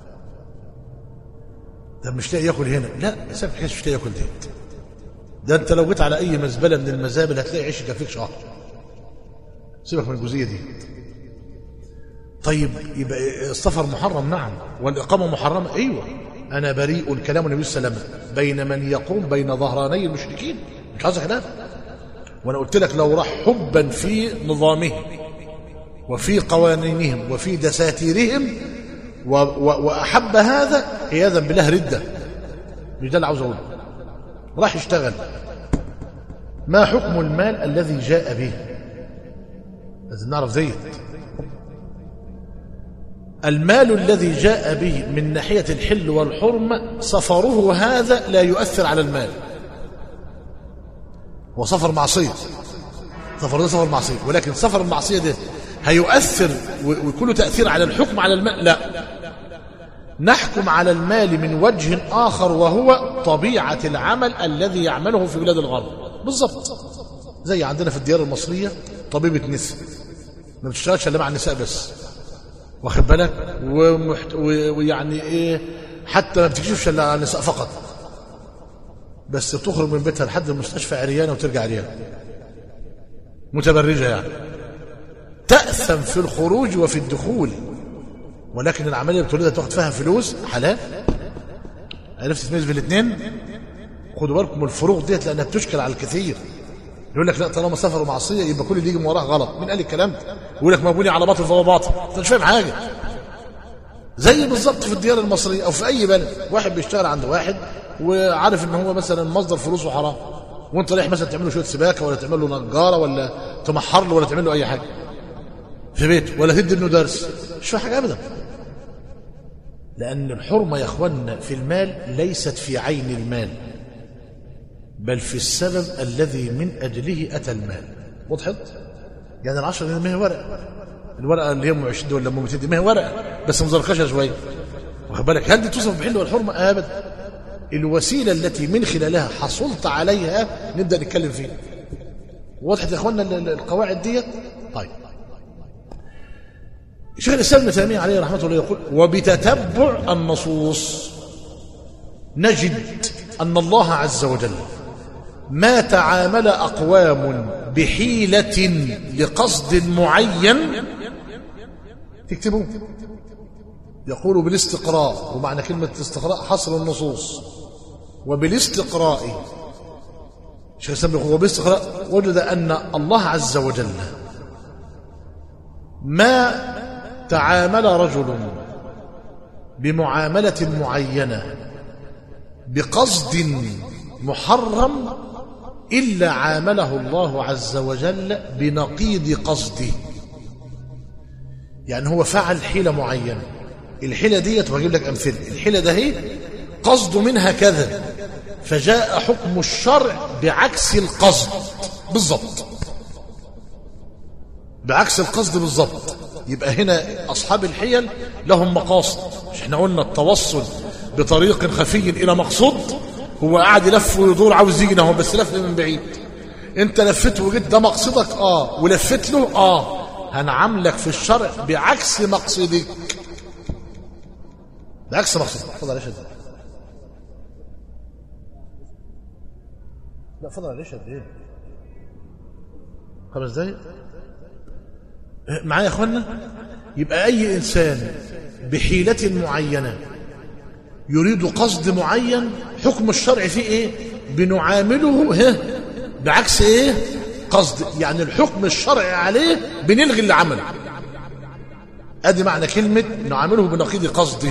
ده مش لاقي ياكل هنا لا سيبك حكاية مش لاقي ياكل دي ده انت لو جيت على اي مزبله من المزابل هتلاقي عيش يكفيك شهر سيبك من الجزئيه دي طيب يبقى السفر محرم نعم والاقامه محرمه ايوه انا بريء كلام النبي صلى الله عليه وسلم بين من يقوم بين ظهراني المشركين مش عايز خلاف وانا قلت لك لو راح حبا في نظامهم وفي قوانينهم وفي دساتيرهم و و واحب هذا عياذا بالله رده مش ده اللي عاوز اقوله راح يشتغل ما حكم المال الذي جاء به لازم نعرف زيت المال الذي جاء به من ناحية الحل والحرمة سفره هذا لا يؤثر على المال هو سفر معصية سفر ده سفر معصية ولكن سفر المعصية ده هيؤثر و- ويكون له تأثير على الحكم على المال لا نحكم على المال من وجه آخر وهو طبيعة العمل الذي يعمله في بلاد الغرب بالضبط زي عندنا في الديار المصرية طبيبة نساء ما بتشتغلش الا مع النساء بس واخد بالك ومحت... و- ويعني ايه حتى ما بتكشفش الا على النساء فقط بس تخرج من بيتها لحد المستشفى عريانه وترجع عريانه متبرجه يعني تأثم في الخروج وفي الدخول ولكن العمليه اللي بتولدها تاخد فيها فلوس حلال عرفت تميز بين الاثنين خدوا بالكم من الفروق ديت لانها بتشكل على الكثير يقول لك لا طالما سفر ومعصيه يبقى كل اللي يجي من وراه غلط مين قال الكلام ده يقول لك مبني على باطل فهو باطل انت مش فاهم حاجه زي بالظبط في الديار المصريه او في اي بلد واحد بيشتغل عند واحد وعارف ان هو مثلا مصدر فلوسه حرام وانت رايح مثلا تعمل له شويه سباكه ولا تعمل له نجاره ولا تمحر له ولا تعمل له اي حاجه في بيته ولا تدي ابنه درس مش فاهم حاجه ابدا لان الحرمه يا اخوانا في المال ليست في عين المال بل في السبب الذي من أجله أتى المال وضحت؟ يعني العشرة جنيه ما هي ورقة الورقة اللي هي ام 20 ولا ام 200 دي ما هي ورقة بس مزركشة شوية واخد بالك هل دي توصف بحل والحرمة؟ أبدا الوسيلة التي من خلالها حصلت عليها نبدأ نتكلم فيها وضحت يا اخوانا ال- ال- القواعد ديت؟ طيب شيخ الإسلام ابن تيمية عليه رحمة الله يقول وبتتبع النصوص نجد أن الله عز وجل ما تعامل أقوام بحيلة لقصد معين تكتبوه يقول بالاستقراء ومعنى كلمة الاستقراء حصر النصوص وبالاستقراء شيخ الإسلام يقول وبالاستقراء وجد أن الله عز وجل ما تعامل رجل بمعاملة معينة بقصد محرم إلا عامله الله عز وجل بنقيض قصده يعني هو فعل حيلة معينة الحيلة ديت وهجيب لك أمثلة الحيلة ده هي قصده منها كذا فجاء حكم الشرع بعكس القصد بالضبط بعكس القصد بالضبط يبقى هنا أصحاب الحيل لهم مقاصد مش احنا قلنا التوصل بطريق خفي إلى مقصود هو قاعد يلف ويدور عاوز يجي هو بس لف من بعيد انت لفت وجيت ده مقصدك اه ولفت له اه هنعاملك في الشرع بعكس مقصدك بعكس مقصدك اتفضل يا شد لا اتفضل يا شد ايه خمس دقايق معايا يا اخوانا يبقى اي انسان بحيلة معينة يريد قصد معين حكم الشرع فيه ايه بنعامله ها بعكس ايه قصد يعني الحكم الشرعي عليه بنلغي اللي عمله ادي معنى كلمة نعامله بنقيض قصده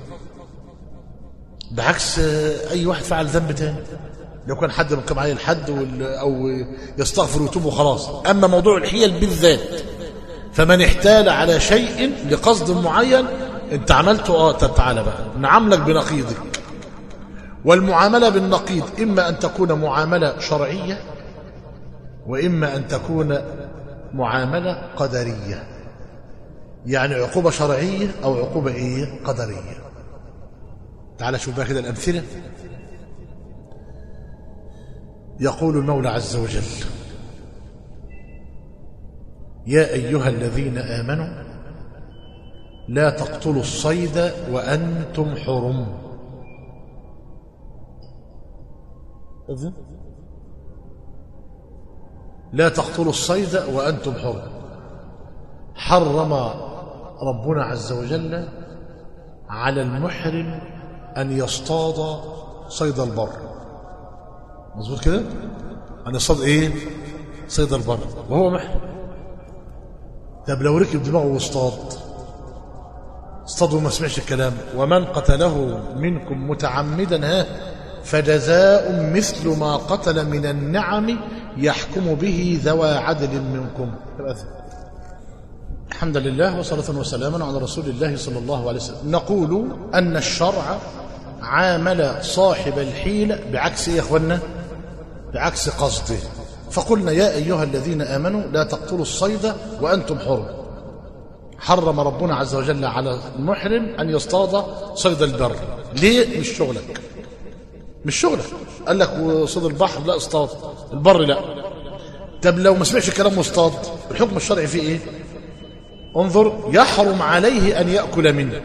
بعكس اي واحد فعل ذنب تاني لو كان حد مقام عليه الحد وال- او يستغفر ويتوب وخلاص اما موضوع الحيل بالذات فمن احتال على شيء لقصد معين انت عملته اه طب تعالى بقى نعاملك بنقيضك والمعامله بالنقيض اما ان تكون معامله شرعيه واما ان تكون معامله قدريه يعني عقوبة شرعية أو عقوبة إيه قدرية تعال شوف بقى كده الأمثلة يقول المولى عز وجل يا أيها الذين آمنوا لا تقتلوا الصيد وأنتم حرم إذن لا تقتلوا الصيد وأنتم حرم حرم ربنا عز وجل على المحرم أن يصطاد صيد البر مظبوط كده أن يصطاد إيه صيد البر وهو محرم طب لو ركب دماغه واصطاد اصطاد وما سمعش الكلام ومن قتله منكم متعمدا ها فجزاء مثل ما قتل من النعم يحكم به ذوى عدل منكم الحمد لله وصلاة وسلاما على رسول الله صلى الله عليه وسلم نقول أن الشرع عامل صاحب الحيلة بعكس إيه يا أخوانا بعكس قصده فقلنا يا أيها الذين آمنوا لا تقتلوا الصيد وأنتم حرم حرم ربنا عز وجل على المحرم أن يصطاد صيد البر ليه مش شغلك مش شغلك قال لك وصيد البحر لا اصطاد البر لا طب لو ما سمعش الكلام واصطاد الحكم الشرعي فيه ايه انظر يحرم عليه أن يأكل منه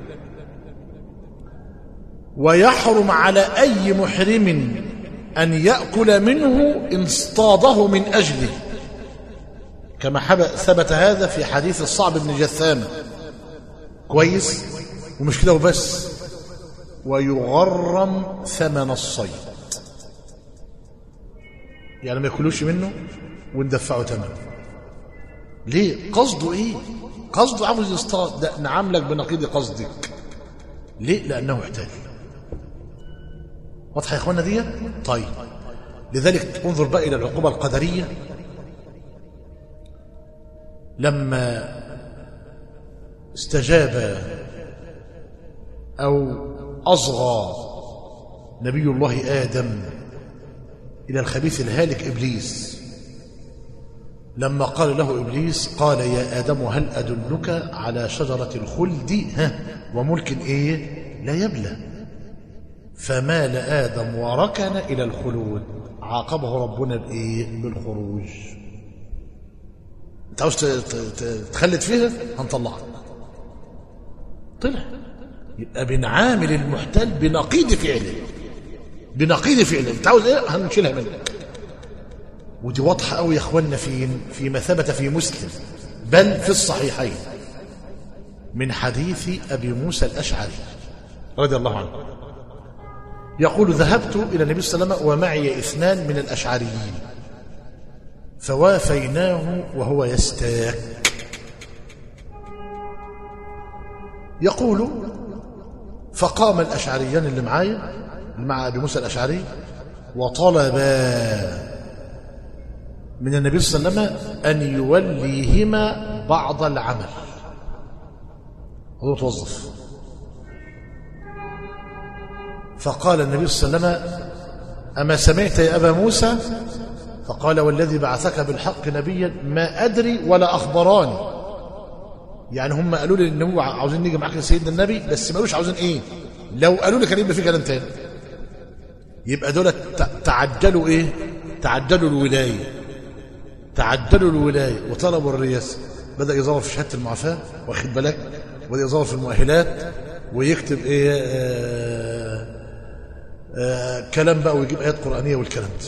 ويحرم على أي محرم أن يأكل منه إن اصطاده من أجله كما ثبت هذا في حديث الصعب بن جثامة كويس ومش كده وبس ويغرم ثمن الصيد يعني ما ياكلوش منه وندفعه ثمنه ليه قصده ايه قصده عاوز يصطاد ده نعاملك بنقيض قصدك ليه لانه احتاج واضحه يا اخوانا دي طيب لذلك انظر بقى الى العقوبه القدريه لما استجاب او اصغى نبي الله ادم الى الخبيث الهالك ابليس لما قال له ابليس قال يا ادم هل ادلك على شجره الخلد ها وملك ايه لا يبلى فمال ادم وركن الى الخلود عاقبه ربنا بايه بالخروج انت عاوز تخلد فيها هنطلعك طلع يبقى بنعامل المحتال بنقيض فعله بنقيض فعله انت عاوز ايه هنشيلها منك ودي واضحه قوي يا اخوانا في فيما ثبت في مسلم بل في الصحيحين من حديث ابي موسى الاشعري رضي الله عنه يقول ذهبت الى النبي صلى الله عليه وسلم ومعي اثنان من الاشعريين فوافيناه وهو يستاك يقول فقام الأشعريان اللي معايا مع أبي موسى الأشعري وطلبا من النبي صلى الله عليه وسلم أن يوليهما بعض العمل هو توظف فقال النبي صلى الله عليه وسلم أما سمعت يا أبا موسى فقال والذي بعثك بالحق نبيا ما أدري ولا أخبراني يعني هم قالوا لي ان هو عاوزين نيجي معاك لسيدنا النبي بس ما قالوش عاوزين ايه لو قالوا لي كان يبقى في كلام تاني يبقى دول تعجلوا ايه تعجلوا الولايه تعجلوا الولايه وطلبوا الرئاسه بدا يزور في شهاده المعافاه واخد بالك بدا يزور في المؤهلات ويكتب ايه آآ آآ كلام بقى ويجيب ايات قرانيه والكلام ده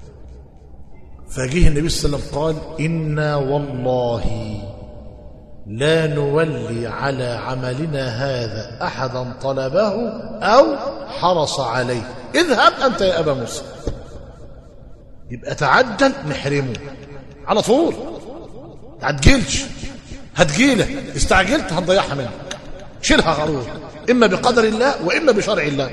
فجيه النبي صلى الله عليه وسلم قال انا والله لا نولي على عملنا هذا احدا طلبه او حرص عليه اذهب انت يا ابا موسى يبقى تعجل نحرمه على طول تعجلش هتجيله استعجلت هنضيعها منك شيلها غرور اما بقدر الله واما بشرع الله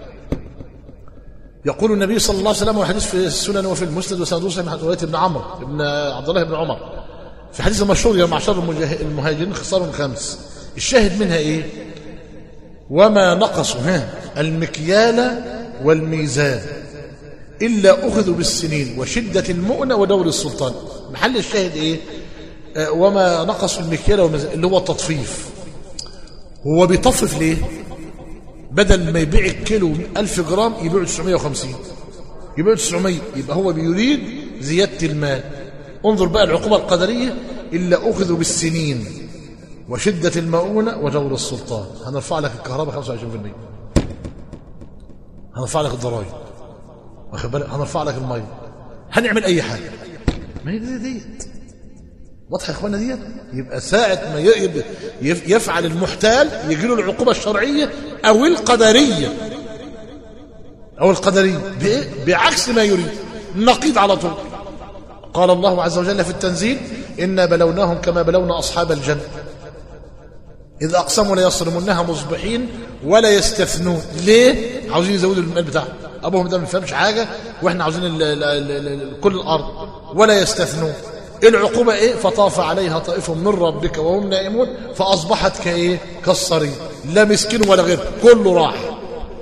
يقول النبي صلى الله عليه وسلم وحديث في السنن وفي المسند وسند صحيح من روايه ابن عمرو ابن عبد الله بن عمر في حديث مشهور يا معشر المهاجرين خصال خمس الشاهد منها ايه وما نقصوا ها المكيال والميزان إلا أخذوا بالسنين وشدة المؤنة ودور السلطان محل الشاهد إيه آه، وما نقص المكيال والميزان اللي هو التطفيف هو بيطفف ليه بدل ما يبيع الكيلو 1000 جرام يبيعه 950 يبيعه 900 يبقى هو بيريد زيادة المال انظر بقى العقوبة القدرية إلا أخذوا بالسنين وشدة المؤونة وجور السلطان هنرفع لك الكهرباء 25% هنرفع لك الضرائب واخد بالك هنرفع لك الميه هنعمل اي حاجه ما هي دي ديت واضحه يا اخوانا ديت يبقى ساعه ما ي- يف- يفعل المحتال يجي له العقوبه الشرعيه او القدريه او القدريه بإيه؟ بعكس ما يريد نقيض على طول قال الله عز وجل في التنزيل إنا بلوناهم كما بلونا أصحاب الجنة إذا أقسموا ليصرمنها مصبحين ولا يستثنون ليه؟ عاوزين يزودوا المال بتاعهم أبوهم ده ما بيفهمش حاجة وإحنا عاوزين ال ال ال ال كل الأرض ولا يستثنون العقوبة إيه؟ فطاف عليها طائف من ربك وهم نائمون فأصبحت كإيه؟ كالصريم لا مسكين ولا غير كله راح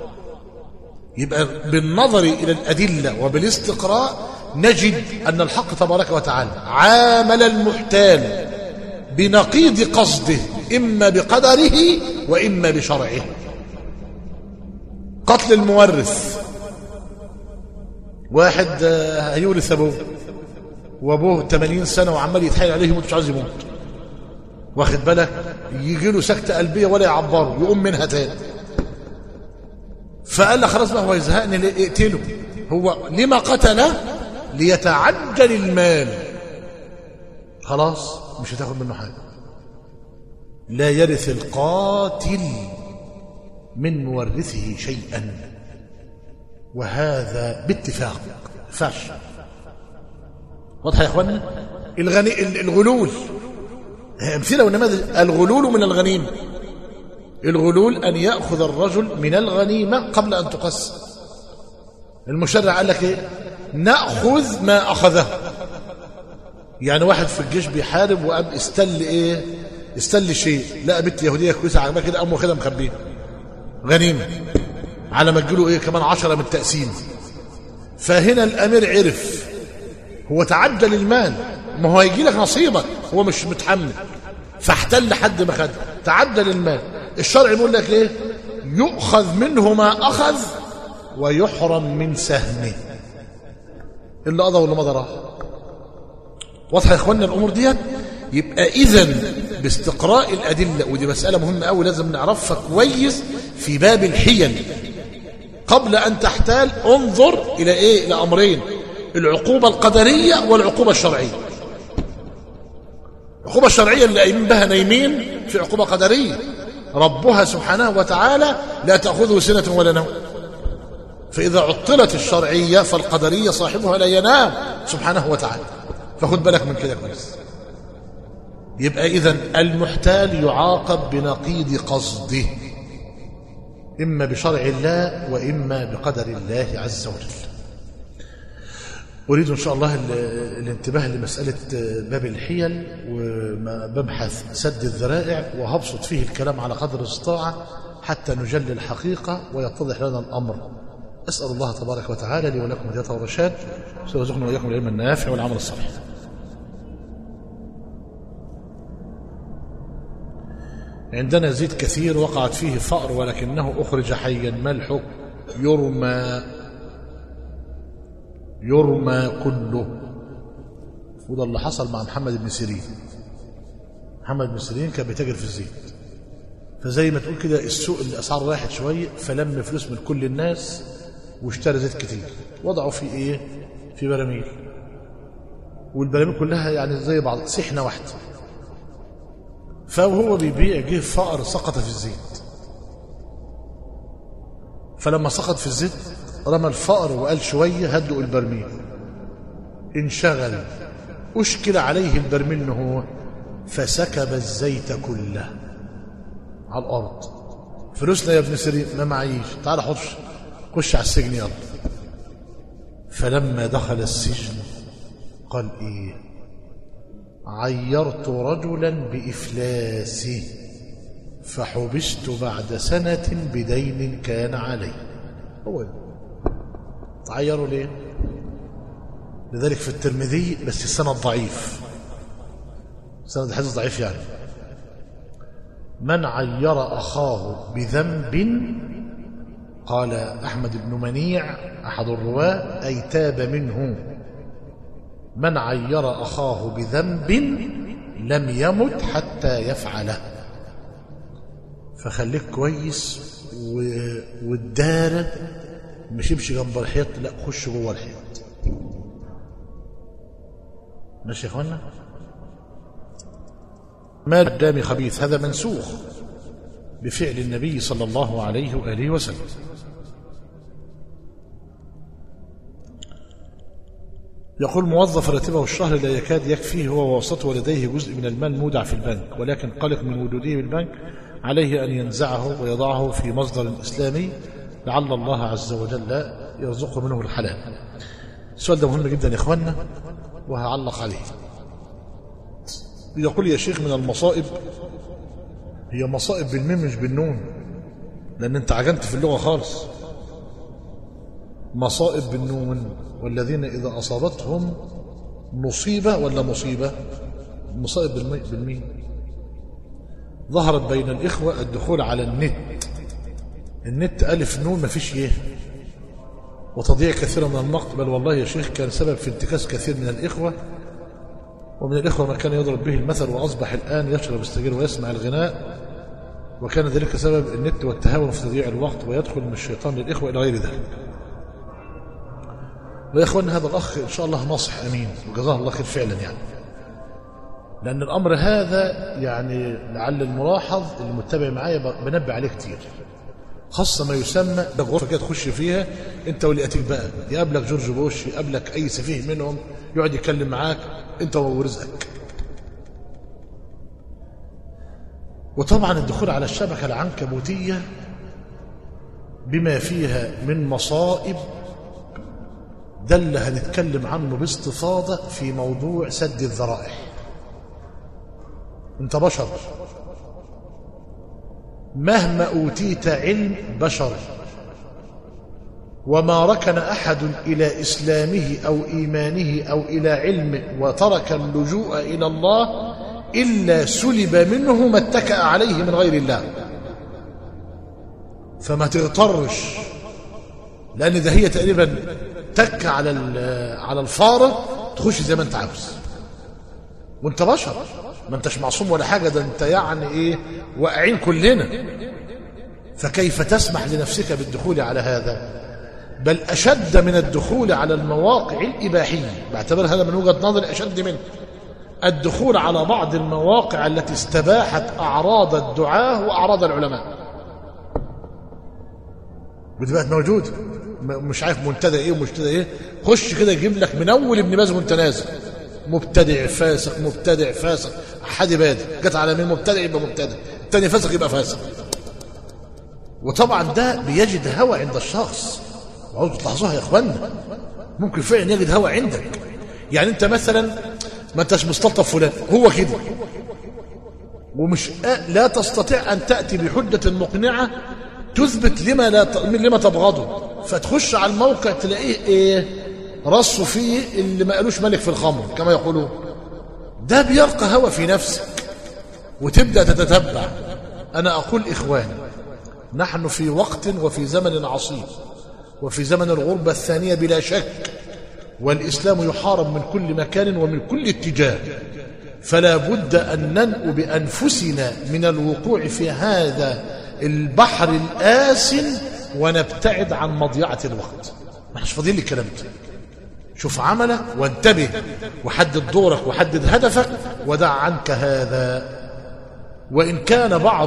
يبقى بالنظر إلى الأدلة وبالاستقراء نجد أن الحق تبارك وتعالى عامل المحتال بنقيض قصده إما بقدره وإما بشرعه قتل المورث واحد آه، هيورث أبوه وأبوه 80 سنة وعمال يتحايل عليه يموت مش عايز يموت واخد بالك يجي له سكتة قلبية ولا يعبره يقوم منها تاني فقال له خلاص بقى هو يزهقني ليه اقتله هو لما قتله ليتعجل المال خلاص مش هتاخد منه حاجة لا يرث القاتل من مورثه شيئا وهذا باتفاق فاش واضح يا اخوانا الغني الغلول امثله ونماذج الغلول من الغنيمه الغلول أن يأخذ الرجل من الغنيمة قبل أن تقسم المشرع قال لك إيه نأخذ ما أخذه يعني واحد في الجيش بيحارب وقام استل إيه استل شيء لا بنت يهودية كويسة عجبها كده قام واخدها مخبيها غنيمة على ما تجيله إيه كمان عشرة من التقسيم فهنا الأمير عرف هو تعجل المال ما هو هيجي لك نصيبك هو مش متحمل فاحتل لحد ما خد تعدل المال الشرع بيقول لك ايه يؤخذ منه ما اخذ ويحرم من سهمه اللي قضى واللي مضى راح واضحه يا اخوانا الامور ديت يبقى اذا باستقراء الادله ودي مساله مهمه قوي لازم نعرفها كويس في باب الحيل قبل ان تحتال انظر الى ايه الى امرين العقوبه القدريه والعقوبه الشرعيه العقوبة الشرعية اللي قايمين بها نايمين في عقوبة قدرية ربها سبحانه وتعالى لا تأخذه سنة ولا نوم فإذا عطلت الشرعية فالقدرية صاحبها لا ينام سبحانه وتعالى فخد بالك من كده كويس يبقى إذا المحتال يعاقب بنقيض قصده إما بشرع الله وإما بقدر الله عز وجل أريد إن شاء الله ال- الانتباه لمسألة باب الحيل ومبحث سد الذرائع وهبسط فيه الكلام على قدر الاستطاعة حتى نجلي الحقيقة ويتضح لنا الأمر أسأل الله تبارك وتعالى لي ولكم الهداية والرشاد سيرزقنا وإياكم العلم النافع والعمل الصالح عندنا زيت كثير وقعت فيه فأر ولكنه أخرج حيا ما الحكم يرمى يرمى كله وده اللي حصل مع محمد بن سيرين محمد بن سيرين كان بيتاجر في الزيت فزي ما تقول كده السوق الاسعار راحت شويه فلم فلوس من كل الناس واشترى زيت كتير وضعوا في ايه في براميل والبراميل كلها يعني زي بعض سحنه واحده فهو بيبيع جه فأر سقط في الزيت فلما سقط في الزيت رمى الفأر وقال شوية هدوا البرميل انشغل أشكل عليه البرميل إنه هو فسكب الزيت كله على الأرض فلوسنا يا ابن سيرين ما معيش تعال خش خش على السجن يلا فلما دخل السجن قال إيه عيرت رجلا بإفلاسه فحبست بعد سنة بدين كان عليه هو ده. تعيروا ليه لذلك في الترمذي بس السند ضعيف سند الحديث ضعيف يعني من عير أخاه بذنب قال أحمد بن منيع أحد الرواة أي تاب منه من عير أخاه بذنب لم يمت حتى يفعله فخليك كويس و... والدارة مش يمشي جنب الحيط لا خش جوه الحيط ماشي يا اخوانا ما قدامي خبيث هذا منسوخ بفعل النبي صلى الله عليه وآله وسلم يقول موظف راتبه الشهر لا يكاد يكفيه هو ووسطه ولديه جزء من المال مودع في البنك ولكن قلق من وجوده بالبنك عليه أن ينزعه ويضعه في مصدر إسلامي لعل الله عز وجل يرزقه منه الحلال السؤال ده مهم جدا يا إخواننا وهعلق عليه يقول يا شيخ من المصائب هي مصائب بالميم مش بالنون لأن أنت عجنت في اللغة خالص مصائب بالنون والذين إذا أصابتهم مصيبة ولا مصيبة مصائب بالميم ظهرت بين الإخوة الدخول على النت النت ألف نون ما فيش يه وتضيع كثيرا من الوقت بل والله يا شيخ كان سبب في انتكاس كثير من الإخوة ومن الإخوة ما كان يضرب به المثل وأصبح الآن يشرب السجير ويسمع الغناء وكان ذلك سبب النت والتهاون في تضييع الوقت ويدخل من الشيطان للإخوة إلى غير ذلك ويا إخوان هذا الأخ إن شاء الله ناصح أمين وجزاه الله خير فعلا يعني لأن الأمر هذا يعني لعل الملاحظ اللي متابع معايا بنبه عليه كتير خاصة ما يسمى ده غرفة كده تخش فيها انت واللي اتيك بقى يقابلك جورج بوش يقابلك اي سفيه منهم يقعد يتكلم معاك انت ورزقك وطبعا الدخول على الشبكة العنكبوتية بما فيها من مصائب ده اللي هنتكلم عنه باستفاضة في موضوع سد الذرائع انت بشر مهما أوتيت علم بشر وما ركن أحد إلى إسلامه أو إيمانه أو إلى علمه وترك اللجوء إلى الله إلا سلب منه ما اتكأ عليه من غير الله فما تغترش لأن ده هي تقريبا تك على على الفارة تخش زي ما انت عاوز وانت بشر ما انتش معصوم ولا حاجة ده انت يعني ايه واقعين كلنا فكيف تسمح لنفسك بالدخول على هذا بل أشد من الدخول على المواقع الإباحية بعتبر هذا من وجهة نظري أشد منه الدخول على بعض المواقع التي استباحت أعراض الدعاة وأعراض العلماء ودي بقت موجود مش عارف منتدى ايه ومنتدى ايه خش كده يجيب لك من اول ابن باز وانت نازل مبتدع فاسق مبتدع فاسق حد بادي جت على مين مبتدع يبقى مبتدع الثاني فاسق يبقى فاسق وطبعا ده بيجد هوى عند الشخص وعاوز تلاحظوها يا اخوانا ممكن فعلا يجد هوى عندك يعني انت مثلا ما انتش مستلطف فلان هو كده ومش لا تستطيع ان تاتي بحجه مقنعه تثبت لما لا ت... لما تبغضه فتخش على الموقع تلاقيه ايه رصوا فيه اللي ما قالوش ملك في الخمر كما يقولون ده بيرقى هوى في نفسك وتبدا تتتبع انا اقول اخواني نحن في وقت وفي زمن عصيب وفي زمن الغربة الثانية بلا شك والإسلام يحارب من كل مكان ومن كل اتجاه فلا بد أن ننأ بأنفسنا من الوقوع في هذا البحر الآسن ونبتعد عن مضيعة الوقت ما احناش فاضيين للكلام ده شوف عملك وانتبه وحدد دورك وحدد هدفك ودع عنك هذا وإن كان بعض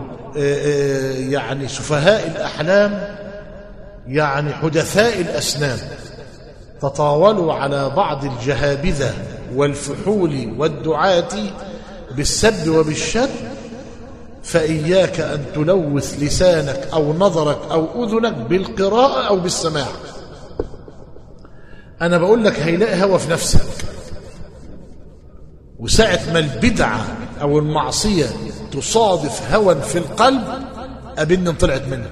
يعني سفهاء الأحلام يعني حدثاء الأسنان تطاولوا على بعض الجهابذة والفحول والدعاة بالسب وبالشد فإياك أن تلوث لسانك أو نظرك أو أذنك بالقراءة أو بالسماع أنا بقول لك هيلاقي هوى في نفسك وساعة ما البدعة أو المعصية تصادف هوى في القلب أبن طلعت منك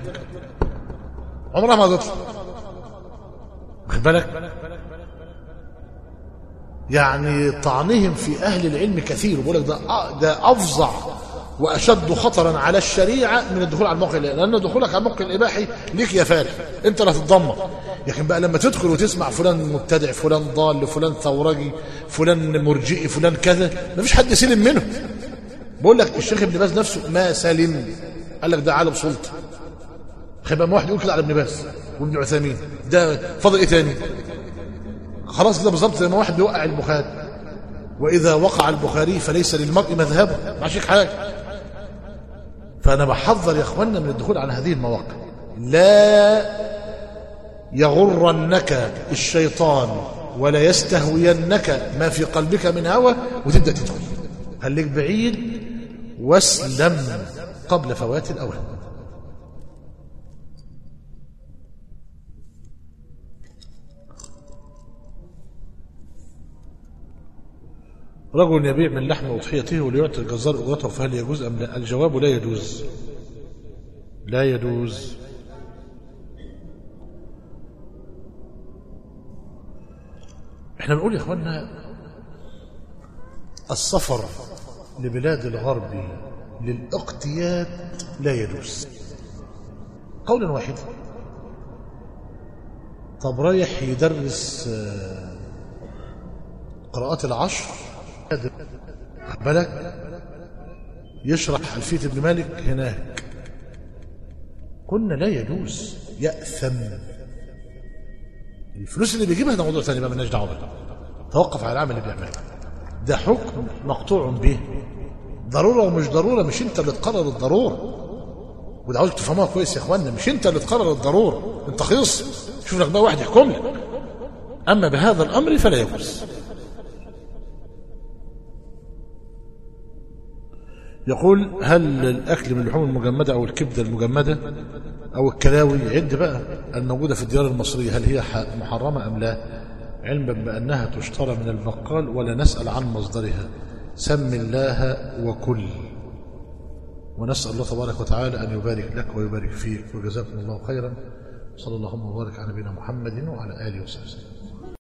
عمرها ما تطلع واخد بالك يعني طعنهم في أهل العلم كثير بيقول لك ده ده أفظع وأشد خطرا على الشريعة من الدخول على الموقع الإباحي لأن دخولك على الموقع الإباحي ليك يا فارغ أنت اللي هتتضمن لكن بقى لما تدخل وتسمع فلان مبتدع فلان ضال فلان ثورجي فلان مرجئي فلان كذا مفيش حد سلم منه بقول لك الشيخ ابن باز نفسه ما سلم قال لك ده عالم سلطه خيبقى واحد يقول كده على ابن باز وابن عثيمين ده فضل ايه تاني خلاص كده بالظبط زي ما واحد بيوقع البخاري واذا وقع البخاري فليس للمرء مذهبه ما شيك حاجه فانا بحذر يا اخواننا من الدخول على هذه المواقع لا يغرنك الشيطان ولا يستهوينك ما في قلبك من هوى وتبدا تدخل خليك بعيد واسلم قبل فوات الاوان رجل يبيع من لحم أضحيته وليعطي الجزار أجرته فهل يجوز أم لا الجواب لا يجوز لا يجوز احنا بنقول يا اخوانا السفر لبلاد الغرب للاقتياد لا يجوز قولا واحدا طب رايح يدرس آه، قراءات العشر بالك يشرح ألفية ابن مالك هناك قلنا لا يجوز يأثم الفلوس اللي بيجيبها ده موضوع ثاني بقى مالناش دعوه بيه توقف على العمل اللي بيعمله ده حكم مقطوع به ضروره ومش ضروره مش انت اللي تقرر الضروره وده عاوزك تفهموها كويس يا اخوانا مش انت اللي تقرر الضروره انت خيص شوف لك بقى واحد يحكم لك اما بهذا الامر فلا يجوز يقول هل الأكل من اللحوم المجمدة أو الكبدة المجمدة أو الكلاوي عد بقى الموجودة في الديار المصرية هل هي ح- محرمة أم لا علما بأنها تشترى من البقال ولا نسأل عن مصدرها سم الله وكل ونسأل الله تبارك وتعالى أن يبارك لك ويبارك فيك وجزاكم الله خيرا صلى الله وبارك على نبينا محمد وعلى آله وصحبه وسلم